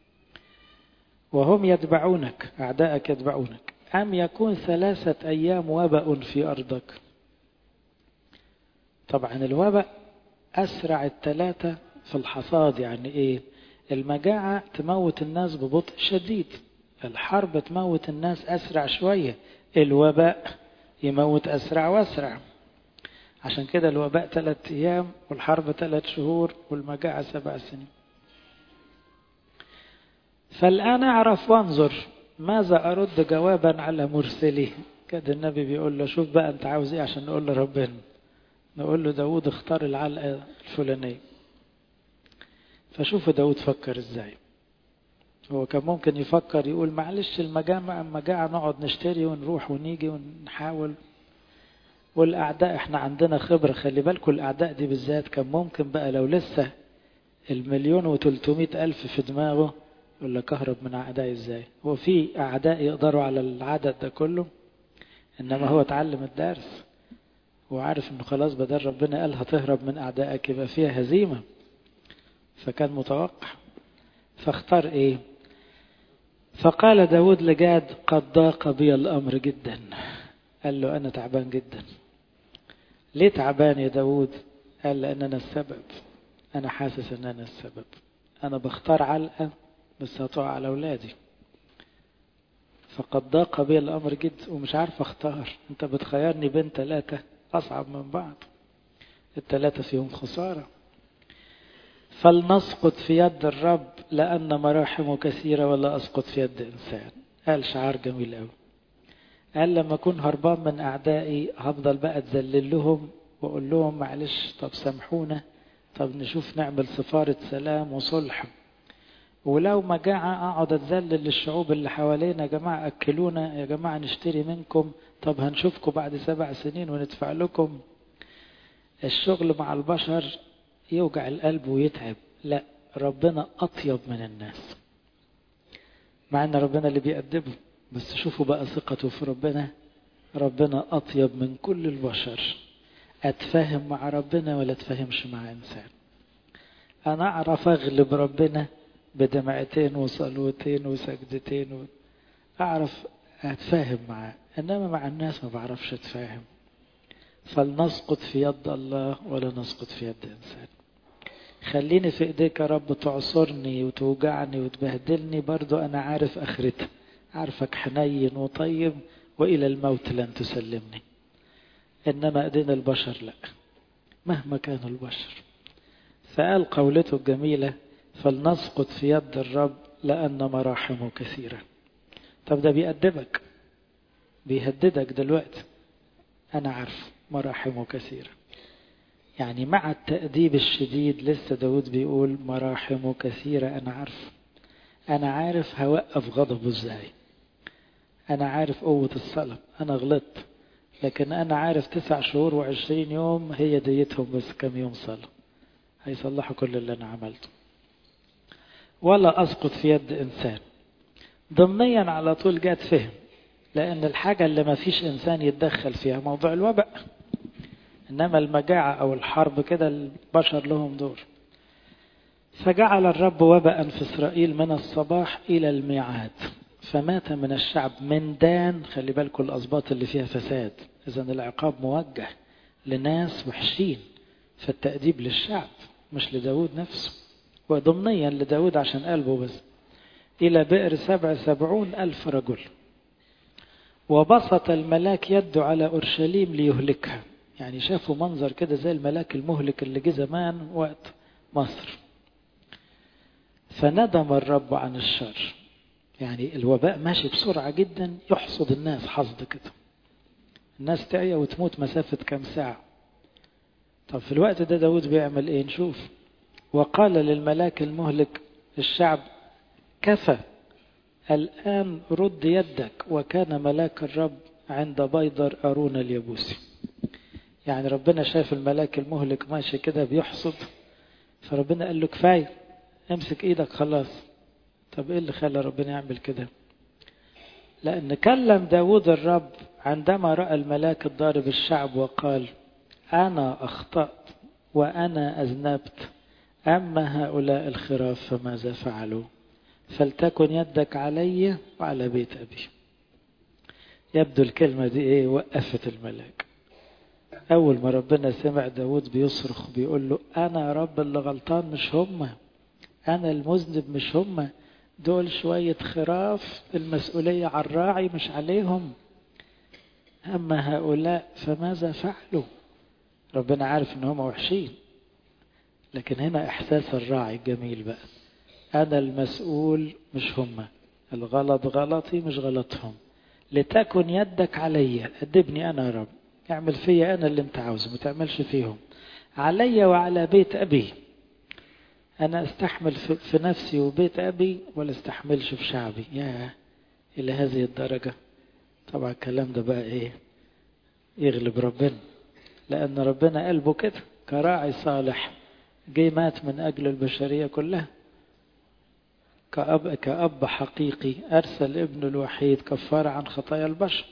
[SPEAKER 1] وهم يتبعونك أعدائك يتبعونك أم يكون ثلاثة أيام وباء في أرضك طبعا الوباء أسرع الثلاثة في الحصاد يعني إيه المجاعة تموت الناس ببطء شديد الحرب تموت الناس أسرع شوية الوباء يموت أسرع وأسرع عشان كده الوباء ثلاث أيام والحرب ثلاث شهور والمجاعة سبع سنين فالآن اعرف وانظر ماذا أرد جوابا على مرسله كده النبي بيقول له شوف بقى أنت عاوز إيه عشان نقول لربنا نقول له داود اختار العلقة الفلانية فشوفوا داود فكر ازاي هو كان ممكن يفكر يقول معلش المجامع المجاعة نقعد نشتري ونروح ونيجي ونحاول والأعداء احنا عندنا خبرة خلي بالكم الأعداء دي بالذات كان ممكن بقى لو لسه المليون وتلتمائة ألف في دماغه يقول لك أهرب من أعدائي ازاي هو في أعداء يقدروا على العدد ده كله إنما هو اتعلم الدرس وعارف إنه خلاص بدل ربنا قال هتهرب من أعدائك يبقى فيها هزيمة فكان متوقع فاختار ايه فقال داود لجاد قد ضاق بي الأمر جدا قال له أنا تعبان جدا ليه تعبان يا داود قال لأن أنا السبب أنا حاسس أن أنا السبب أنا بختار علقة بس هتقع على أولادي فقد ضاق بي الأمر جدا ومش عارف أختار أنت بتخيرني بين ثلاثة أصعب من بعض الثلاثة فيهم خسارة فلنسقط في يد الرب لأن مراحمه كثيرة ولا أسقط في يد إنسان قال شعار جميل قوي قال لما أكون هربان من أعدائي هفضل بقى أتذلل لهم وأقول لهم معلش طب سامحونا طب نشوف نعمل سفارة سلام وصلح ولو مجاعة أقعد أتذلل للشعوب اللي حوالينا يا جماعة أكلونا يا جماعة نشتري منكم طب هنشوفكم بعد سبع سنين وندفع لكم الشغل مع البشر يوجع القلب ويتعب لا ربنا أطيب من الناس مع أن ربنا اللي بيأدبه بس شوفوا بقى ثقته في ربنا ربنا أطيب من كل البشر أتفاهم مع ربنا ولا أتفاهمش مع إنسان أنا أعرف أغلب ربنا بدمعتين وصلوتين وسجدتين و... أعرف أتفاهم معاه إنما مع الناس ما بعرفش أتفاهم فلنسقط في يد الله ولا نسقط في يد إنسان خليني في إيديك يا رب تعصرني وتوجعني وتبهدلني برضو أنا عارف آخرتها عارفك حنين وطيب وإلى الموت لن تسلمني إنما أيدينا البشر لا مهما كانوا البشر فقال قولته الجميلة فلنسقط في يد الرب لأن مراحمه كثيرة طب ده بيأدبك بيهددك دلوقتي أنا عارف مراحمه كثيرة يعني مع التأديب الشديد لسه داود بيقول مراحمه كثيرة أنا عارف أنا عارف هوقف غضبه إزاي أنا عارف قوة الصلاة أنا غلطت لكن أنا عارف تسع شهور وعشرين يوم هي ديتهم بس كم يوم صلاة هيصلحوا كل اللي أنا عملته ولا أسقط في يد إنسان ضمنيا على طول جات فهم لأن الحاجة اللي ما فيش إنسان يتدخل فيها موضوع الوباء إنما المجاعة أو الحرب كده البشر لهم دور فجعل الرب وباء في إسرائيل من الصباح إلى الميعاد فمات من الشعب من دان خلي بالكم الأسباط اللي فيها فساد إذا العقاب موجه لناس وحشين فالتأديب للشعب مش لداود نفسه وضمنيا لداود عشان قلبه بس إلى بئر سبع سبعون ألف رجل وبسط الملاك يده على أورشليم ليهلكها يعني شافوا منظر كده زي الملاك المهلك اللي جه زمان وقت مصر فندم الرب عن الشر يعني الوباء ماشي بسرعة جدا يحصد الناس حصد كده الناس تعيا وتموت مسافة كام ساعة طب في الوقت ده داود بيعمل ايه نشوف وقال للملاك المهلك الشعب كفى الآن رد يدك وكان ملاك الرب عند بيضر أرون اليبوسي يعني ربنا شاف الملاك المهلك ماشي كده بيحصد فربنا قال له كفاية امسك ايدك خلاص طب ايه اللي خلى ربنا يعمل كده لأن كلم داود الرب عندما رأى الملاك الضارب الشعب وقال أنا أخطأت وأنا أذنبت أما هؤلاء الخراف فماذا فعلوا فلتكن يدك علي وعلى بيت أبي يبدو الكلمة دي إيه وقفت الملاك أول ما ربنا سمع داود بيصرخ بيقول له أنا رب اللي غلطان مش هم أنا المذنب مش هم دول شوية خراف المسؤولية على الراعي مش عليهم أما هؤلاء فماذا فعلوا ربنا عارف إن هم وحشين لكن هنا إحساس الراعي الجميل بقى أنا المسؤول مش هم الغلط غلطي مش غلطهم لتكن يدك علي أدبني أنا يا رب اعمل فيا أنا اللي أنت عاوزه ما تعملش فيهم علي وعلى بيت أبي أنا استحمل في نفسي وبيت أبي ولا استحملش في شعبي يا إلى هذه الدرجة طبعا الكلام ده بقى إيه يغلب ربنا لأن ربنا قلبه كده كراعي صالح جه مات من أجل البشرية كلها كأب, كأب حقيقي أرسل ابنه الوحيد كفارة عن خطايا البشر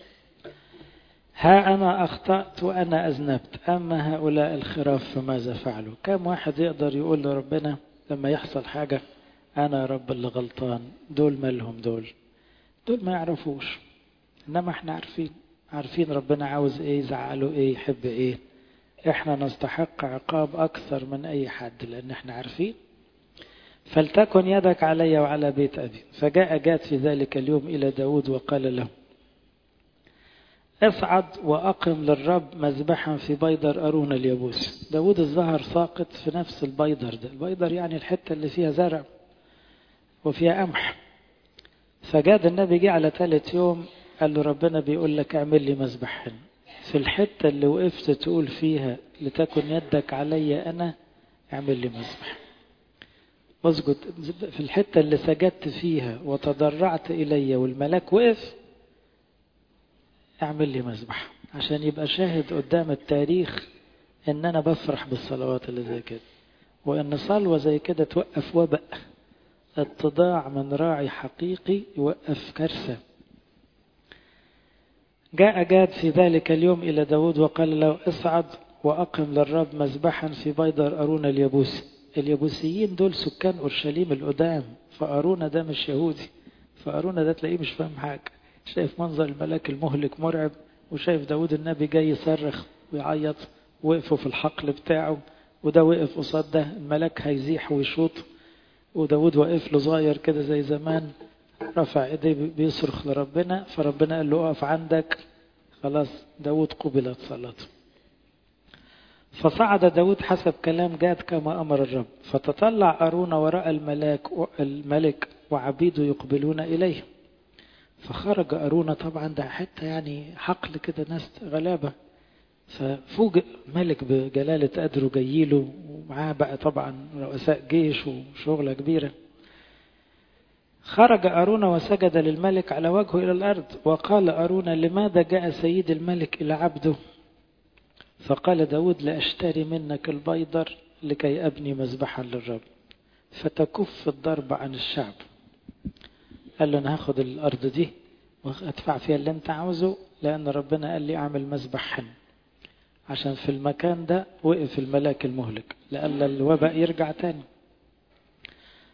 [SPEAKER 1] ها أنا أخطأت وأنا أذنبت أما هؤلاء الخراف فماذا فعلوا كم واحد يقدر يقول لربنا لما يحصل حاجة أنا رب اللي غلطان دول مالهم دول دول ما يعرفوش إنما احنا عارفين عارفين ربنا عاوز ايه يزعله ايه يحب ايه احنا نستحق عقاب اكثر من اي حد لان احنا عارفين فلتكن يدك علي وعلى بيت ابي فجاء جات في ذلك اليوم الى داود وقال له اصعد واقم للرب مذبحا في بيدر ارون اليبوسي داود الظهر ساقط في نفس البيدر ده البيدر يعني الحته اللي فيها زرع وفيها قمح فجاد النبي جه على ثالث يوم قال له ربنا بيقول لك اعمل لي مذبح هنا في الحتة اللي وقفت تقول فيها لتكن يدك علي أنا اعمل لي مذبح اسجد في الحتة اللي سجدت فيها وتضرعت إلي والملاك وقف اعمل لي مذبح عشان يبقى شاهد قدام التاريخ ان انا بفرح بالصلوات اللي زي كده وان صلوة زي كده توقف وباء اتضاع من راعي حقيقي يوقف كارثة جاء جاد في ذلك اليوم إلى داود وقال له اصعد وأقم للرب مذبحا في بيدر أرون اليبوسي اليبوسيين دول سكان أورشليم القدام فأرونا ده مش يهودي فأرونا ده تلاقيه مش فاهم حاجة شايف منظر الملاك المهلك مرعب وشايف داود النبي جاي يصرخ ويعيط وقفوا في الحقل بتاعه وده وقف قصاد ده الملاك هيزيح ويشوط وداود واقف له صغير كده زي زمان رفع ايديه بيصرخ لربنا فربنا قال له اقف عندك خلاص داود قبلت صلاته فصعد داود حسب كلام جاد كما أمر الرب فتطلع أرون وراء الملاك الملك وعبيده يقبلون إليه فخرج أرون طبعا ده حتى يعني حقل كده ناس غلابة ففوجئ ملك بجلالة قدره جايله ومعاه بقى طبعا رؤساء جيش وشغلة كبيرة خرج أرون وسجد للملك على وجهه إلى الأرض وقال أرون لماذا جاء سيد الملك إلى عبده فقال داود لأشتري منك البيضر لكي أبني مذبحا للرب فتكف الضرب عن الشعب قال له أنا هاخد الأرض دي وأدفع فيها اللي أنت عاوزه لأن ربنا قال لي أعمل مذبح هنا عشان في المكان ده وقف الملاك المهلك لألا الوباء يرجع تاني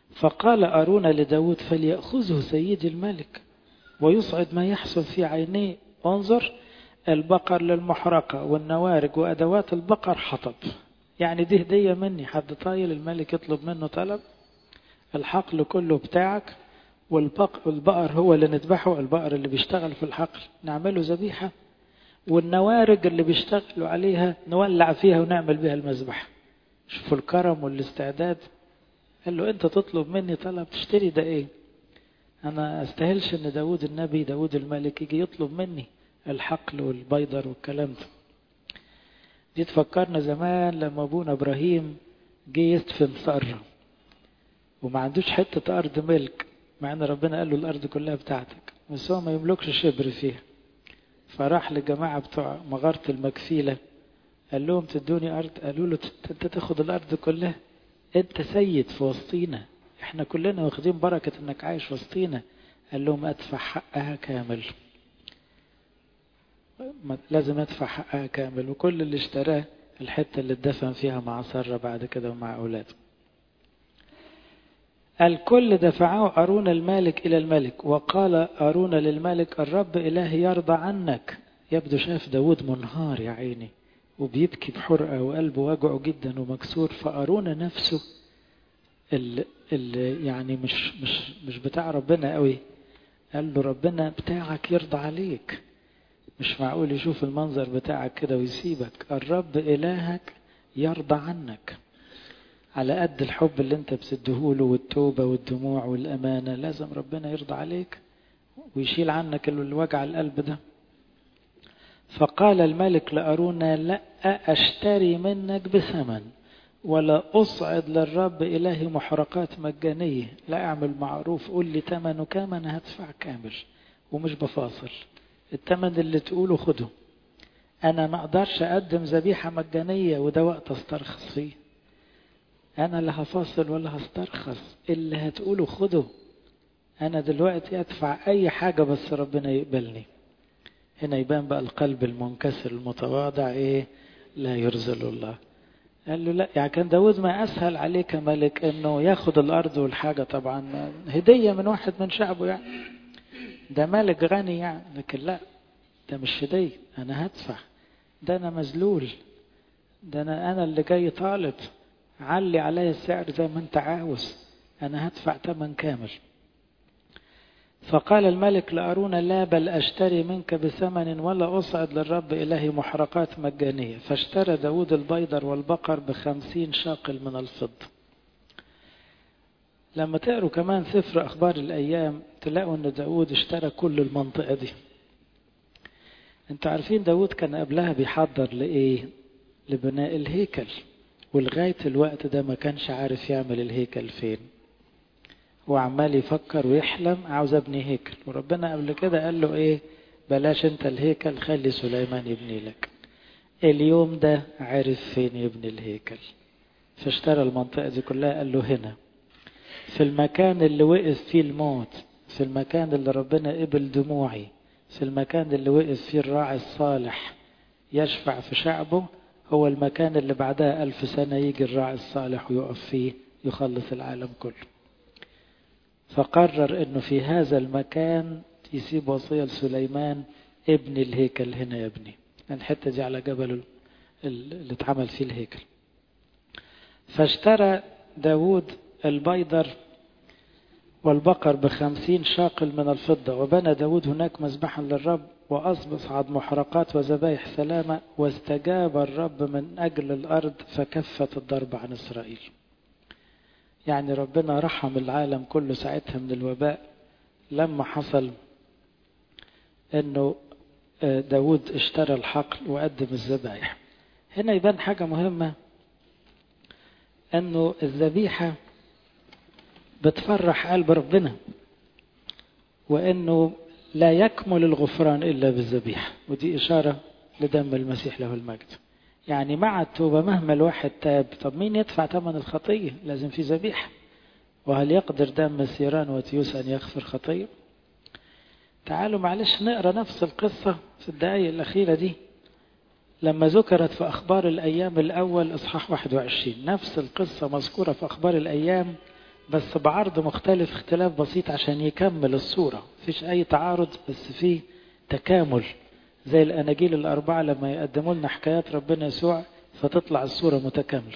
[SPEAKER 1] فقال أرون لداود فليأخذه سيدي الملك ويصعد ما يحسن في عينيه انظر البقر للمحرقة والنوارج وأدوات البقر حطب يعني دي هدية مني حد طايل الملك يطلب منه طلب الحقل كله بتاعك والبقر هو اللي نذبحه البقر اللي بيشتغل في الحقل نعمله ذبيحة والنوارج اللي بيشتغلوا عليها نولع فيها ونعمل بها المذبح شوفوا الكرم والاستعداد قال له انت تطلب مني طلب تشتري ده ايه انا استاهلش ان داود النبي داود الملك يجي يطلب مني الحقل والبيضر والكلام ده دي تفكرنا زمان لما ابونا ابراهيم جه يدفن ساره وما عندوش حته ارض ملك مع ان ربنا قال له الارض كلها بتاعتك بس هو ما يملكش شبر فيها فراح لجماعه بتوع مغاره المكفيله قال لهم تدوني ارض قالوا له انت تاخد الارض كلها انت سيد في وسطينا احنا كلنا واخدين بركه انك عايش وسطينا قال لهم ادفع حقها كامل لازم ادفع حقها كامل وكل اللي اشتراه الحته اللي اتدفن فيها مع ساره بعد كده ومع اولاده الكل دفعه أرون المالك إلى الملك وقال أرون للملك الرب إلهي يرضى عنك يبدو شاف داود منهار يا عيني وبيبكي بحرقة وقلبه وجعه جدا ومكسور فأرون نفسه اللي, اللي يعني مش مش مش بتاع ربنا قوي قال له ربنا بتاعك يرضى عليك مش معقول يشوف المنظر بتاعك كده ويسيبك الرب إلهك يرضى عنك على قد الحب اللي انت بتديهوله والتوبة والدموع والأمانة لازم ربنا يرضى عليك ويشيل عنك الوجع القلب ده فقال الملك لأرونا لا أشتري منك بثمن ولا أصعد للرب إلهي محرقات مجانية لا أعمل معروف قول لي تمنه كام أنا هدفع كامل ومش بفاصل التمن اللي تقوله خده أنا ما أقدرش أقدم ذبيحة مجانية وده وقت أسترخص فيه أنا لا هفاصل ولا هسترخص اللي هتقوله خده أنا دلوقتي أدفع أي حاجة بس ربنا يقبلني هنا يبان بقى القلب المنكسر المتواضع إيه لا يرزل الله قال له لا يعني كان داود ما أسهل عليه كملك إنه ياخد الأرض والحاجة طبعا هدية من واحد من شعبه يعني ده ملك غني يعني لكن لا ده مش هدية أنا هدفع ده أنا مذلول ده أنا أنا اللي جاي طالب علي علي السعر زي ما انت عاوز انا هدفع ثمن كامل فقال الملك لأرون لا بل أشتري منك بثمن ولا أصعد للرب إلهي محرقات مجانية فاشترى داود البيضر والبقر بخمسين شاقل من الفضة لما تقروا كمان سفر أخبار الأيام تلاقوا أن داود اشترى كل المنطقة دي انتوا عارفين داود كان قبلها بيحضر لإيه لبناء الهيكل ولغاية الوقت ده ما كانش عارف يعمل الهيكل فين هو عمال يفكر ويحلم عاوز ابني هيكل وربنا قبل كده قال له ايه بلاش انت الهيكل خلي سليمان يبني لك اليوم ده عرف فين يبني الهيكل فاشترى المنطقة دي كلها قال له هنا في المكان اللي وقف فيه الموت في المكان اللي ربنا قبل دموعي في المكان اللي وقف فيه الراعي الصالح يشفع في شعبه هو المكان اللي بعدها ألف سنة يجي الراعي الصالح ويقف فيه يخلص العالم كله فقرر أنه في هذا المكان يسيب وصية لسليمان ابن الهيكل هنا يا ابني الحتة دي على جبل اللي اتعمل فيه الهيكل فاشترى داود البيضر والبقر بخمسين شاقل من الفضة وبنى داود هناك مذبحا للرب وأصبحت محرقات وذبائح سلامة واستجاب الرب من أجل الأرض فكفت الضرب عن إسرائيل يعني ربنا رحم العالم كله ساعتها من الوباء لما حصل أنه داود اشترى الحقل وقدم الذبائح هنا يبان حاجة مهمة أنه الذبيحة بتفرح قلب ربنا وأنه لا يكمل الغفران إلا بالذبيحة ودي إشارة لدم المسيح له المجد يعني مع التوبة مهما الواحد تاب طب مين يدفع ثمن الخطية لازم في ذبيحة وهل يقدر دم سيران وتيوس أن يغفر خطية تعالوا معلش نقرأ نفس القصة في الدقايق الأخيرة دي لما ذكرت في أخبار الأيام الأول إصحاح 21 نفس القصة مذكورة في أخبار الأيام بس بعرض مختلف اختلاف بسيط عشان يكمل الصورة مفيش أي تعارض بس في تكامل زي الأناجيل الأربعة لما يقدموا لنا حكايات ربنا يسوع فتطلع الصورة متكاملة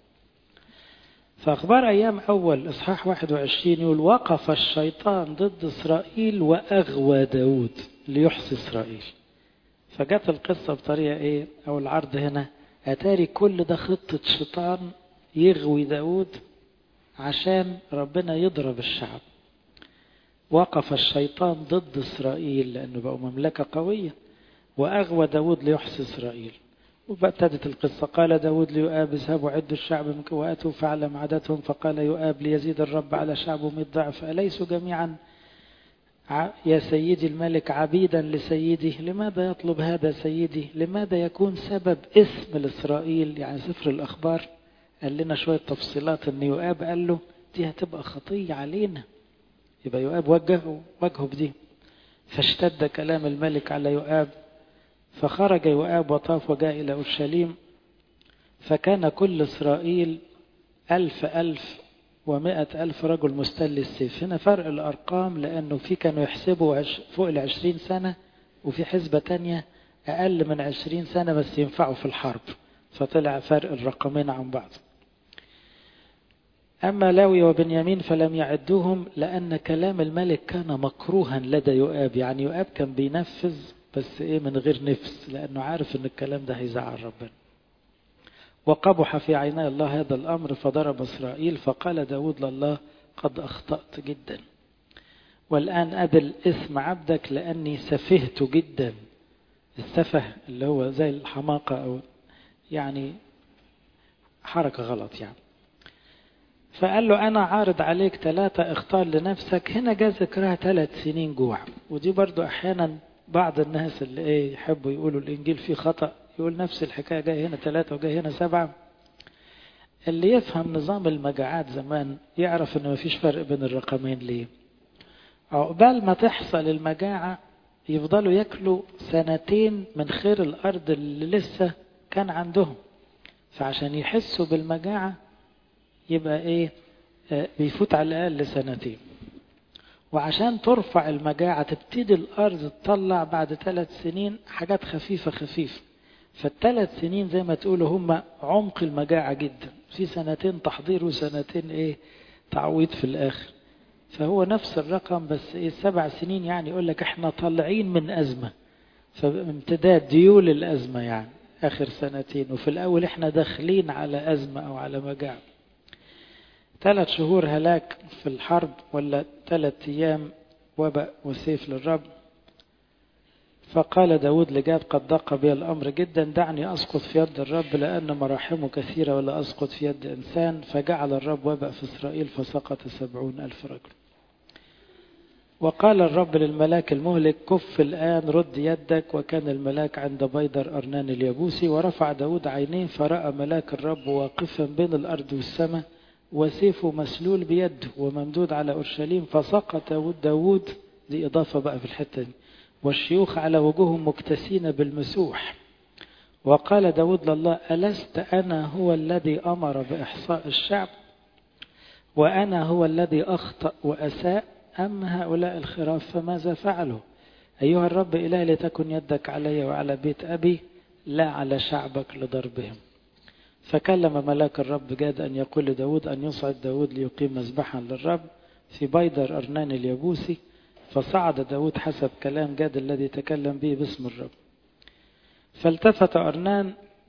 [SPEAKER 1] فأخبار أيام أول إصحاح 21 يقول وقف الشيطان ضد إسرائيل وأغوى داود ليحصي إسرائيل فجت القصة بطريقة إيه أو العرض هنا أتاري كل ده خطة شيطان يغوي داود عشان ربنا يضرب الشعب وقف الشيطان ضد إسرائيل لأنه بقوا مملكة قوية وأغوى داود ليحصي إسرائيل وابتدت القصة قال داود ليؤاب اذهبوا عدوا الشعب من وأتوا فاعلم عددهم فقال يؤاب ليزيد الرب على شعبه مئة ضعف أليسوا جميعا يا سيدي الملك عبيدا لسيدي لماذا يطلب هذا سيدي لماذا يكون سبب اسم لإسرائيل يعني سفر الأخبار قال لنا شوية تفصيلات أن يؤاب قال له دي هتبقى خطية علينا يبقى يؤاب وجهه وجهه بدي فاشتد كلام الملك على يؤاب فخرج يؤاب وطاف وجاء إلى أورشليم فكان كل إسرائيل ألف ألف ومائة ألف رجل مستل السيف هنا فرق الأرقام لأنه في كانوا يحسبوا فوق العشرين سنة وفي حسبة تانية أقل من عشرين سنة بس ينفعوا في الحرب فطلع فرق الرقمين عن بعض أما لاوي وبنيامين فلم يعدوهم لأن كلام الملك كان مكروها لدى يؤاب يعني يؤاب كان بينفذ بس إيه من غير نفس لأنه عارف أن الكلام ده هيزعل ربنا وقبح في عيني الله هذا الأمر فضرب إسرائيل فقال داود لله قد أخطأت جدا والآن أدل اسم عبدك لأني سفهت جدا السفه اللي هو زي الحماقة أو يعني حركة غلط يعني فقال له أنا عارض عليك ثلاثة اختار لنفسك هنا جاء ذكرها ثلاث سنين جوع ودي برضو أحيانا بعض الناس اللي ايه يحبوا يقولوا الإنجيل فيه خطأ يقول نفس الحكاية جاي هنا ثلاثة وجاي هنا سبعة اللي يفهم نظام المجاعات زمان يعرف ان مفيش فرق بين الرقمين ليه عقبال ما تحصل المجاعة يفضلوا ياكلوا سنتين من خير الأرض اللي لسه كان عندهم فعشان يحسوا بالمجاعة يبقى ايه آه بيفوت على الأقل سنتين وعشان ترفع المجاعة تبتدي الأرض تطلع بعد ثلاث سنين حاجات خفيفة خفيفة فالثلاث سنين زي ما تقولوا هم عمق المجاعة جدا في سنتين تحضير وسنتين ايه تعويض في الآخر فهو نفس الرقم بس ايه سبع سنين يعني يقول لك احنا طالعين من أزمة فامتداد ديول الأزمة يعني آخر سنتين وفي الأول احنا داخلين على أزمة أو على مجاعة ثلاث شهور هلاك في الحرب ولا ثلاث أيام وباء وسيف للرب فقال داود لجاد قد ضاق بي الأمر جدا دعني أسقط في يد الرب لأن مراحمه كثيرة ولا أسقط في يد إنسان فجعل الرب وباء في إسرائيل فسقط سبعون ألف رجل وقال الرب للملاك المهلك كف الآن رد يدك وكان الملاك عند بيدر أرنان اليبوسي ورفع داود عينيه فرأى ملاك الرب واقفا بين الأرض والسماء وسيفه مسلول بيده وممدود على أورشليم فسقط داود دي إضافة بقى في الحتة دي والشيوخ على وجوههم مكتسين بالمسوح وقال داود لله ألست أنا هو الذي أمر بإحصاء الشعب وأنا هو الذي أخطأ وأساء أما هؤلاء الخراف فماذا فعلوا أيها الرب إله لتكن يدك علي وعلى بيت أبي لا على شعبك لضربهم فكلم ملاك الرب جاد أن يقول لداود أن يصعد داود ليقيم مذبحا للرب في بيدر أرنان اليبوسي فصعد داود حسب كلام جاد الذي تكلم به باسم الرب فالتفت أرنان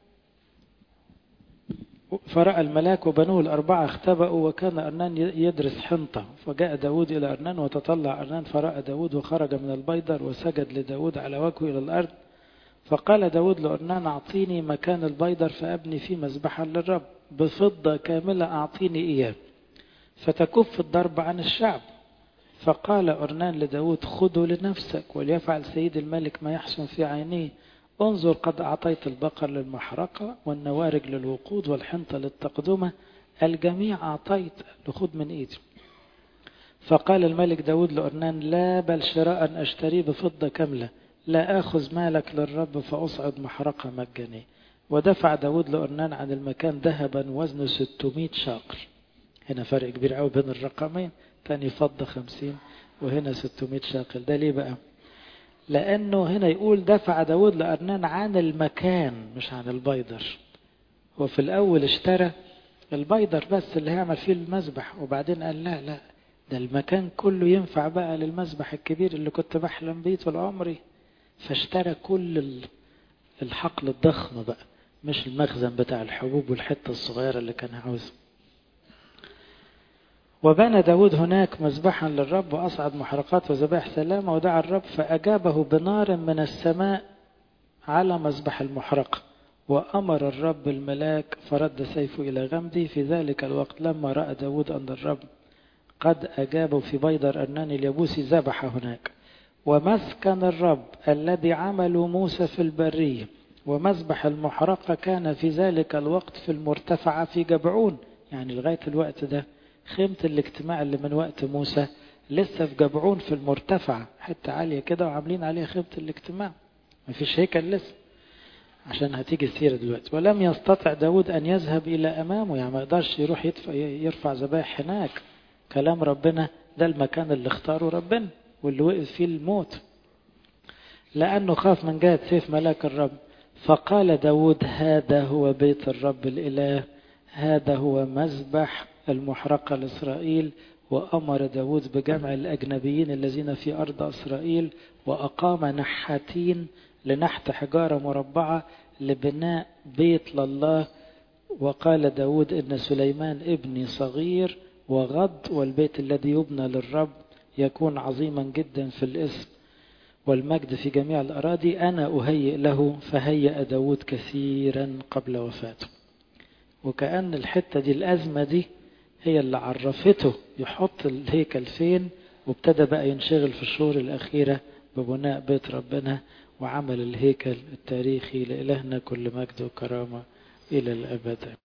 [SPEAKER 1] فرأى الملاك وبنوه الأربعة اختبأوا وكان أرنان يدرس حنطة فجاء داود إلى أرنان وتطلع أرنان فرأى داود وخرج من البيدر وسجد لداود على وجهه إلى الأرض فقال داود لأرنان أعطيني مكان البيدر فأبني فيه مذبحا للرب بفضة كاملة أعطيني إياه فتكف الضرب عن الشعب فقال أرنان لداود خذه لنفسك وليفعل سيد الملك ما يحسن في عينيه انظر قد أعطيت البقر للمحرقة والنوارج للوقود والحنطة للتقدمة الجميع أعطيت لخذ من إيدي فقال الملك داود لأرنان لا بل شراء أشتريه بفضة كاملة لا آخذ مالك للرب فأصعد محرقة مجانية ودفع داود لأرنان عن المكان ذهبا وزنه 600 شاقل هنا فرق كبير قوي بين الرقمين تاني فضة خمسين وهنا 600 شاقل ده ليه بقى لأنه هنا يقول دفع داود لأرنان عن المكان مش عن البيدر هو في الأول اشترى البيدر بس اللي هيعمل فيه المذبح وبعدين قال لا لا ده المكان كله ينفع بقى للمذبح الكبير اللي كنت بحلم بيه طول عمري فاشترى كل الحقل الضخم بقى مش المخزن بتاع الحبوب والحتة الصغيرة اللي كان عاوزها وبنى داود هناك مذبحا للرب وأصعد محرقات وذبائح سلامة ودعا الرب فأجابه بنار من السماء على مذبح المحرقة وأمر الرب الملاك فرد سيفه إلى غمده في ذلك الوقت لما رأى داود أن الرب قد أجابه في بيدر أرنان اليبوسي ذبح هناك ومسكن الرب الذي عمله موسى في البرية ومذبح المحرقة كان في ذلك الوقت في المرتفعة في جبعون يعني لغاية الوقت ده خيمة الاجتماع اللي من وقت موسى لسه في جبعون في المرتفع حتة عالية كده وعاملين عليها خيمة الاجتماع مفيش هيكل لسه عشان هتيجي السيرة دلوقتي ولم يستطع داود أن يذهب إلى أمامه يعني ما يقدرش يروح يدفع يرفع ذبائح هناك كلام ربنا ده المكان اللي اختاره ربنا واللي وقف فيه الموت لأنه خاف من جهة سيف ملاك الرب فقال داود هذا هو بيت الرب الإله هذا هو مذبح المحرقة لإسرائيل وأمر داود بجمع الأجنبيين الذين في أرض إسرائيل وأقام نحاتين لنحت حجارة مربعة لبناء بيت لله وقال داود إن سليمان ابني صغير وغض والبيت الذي يبنى للرب يكون عظيما جدا في الاسم والمجد في جميع الأراضي أنا أهيئ له فهيأ داود كثيرا قبل وفاته وكأن الحتة دي الأزمة دي هي اللي عرفته يحط الهيكل فين وابتدى بقى ينشغل في الشهور الأخيرة ببناء بيت ربنا وعمل الهيكل التاريخي لإلهنا كل مجد وكرامة إلى الأبد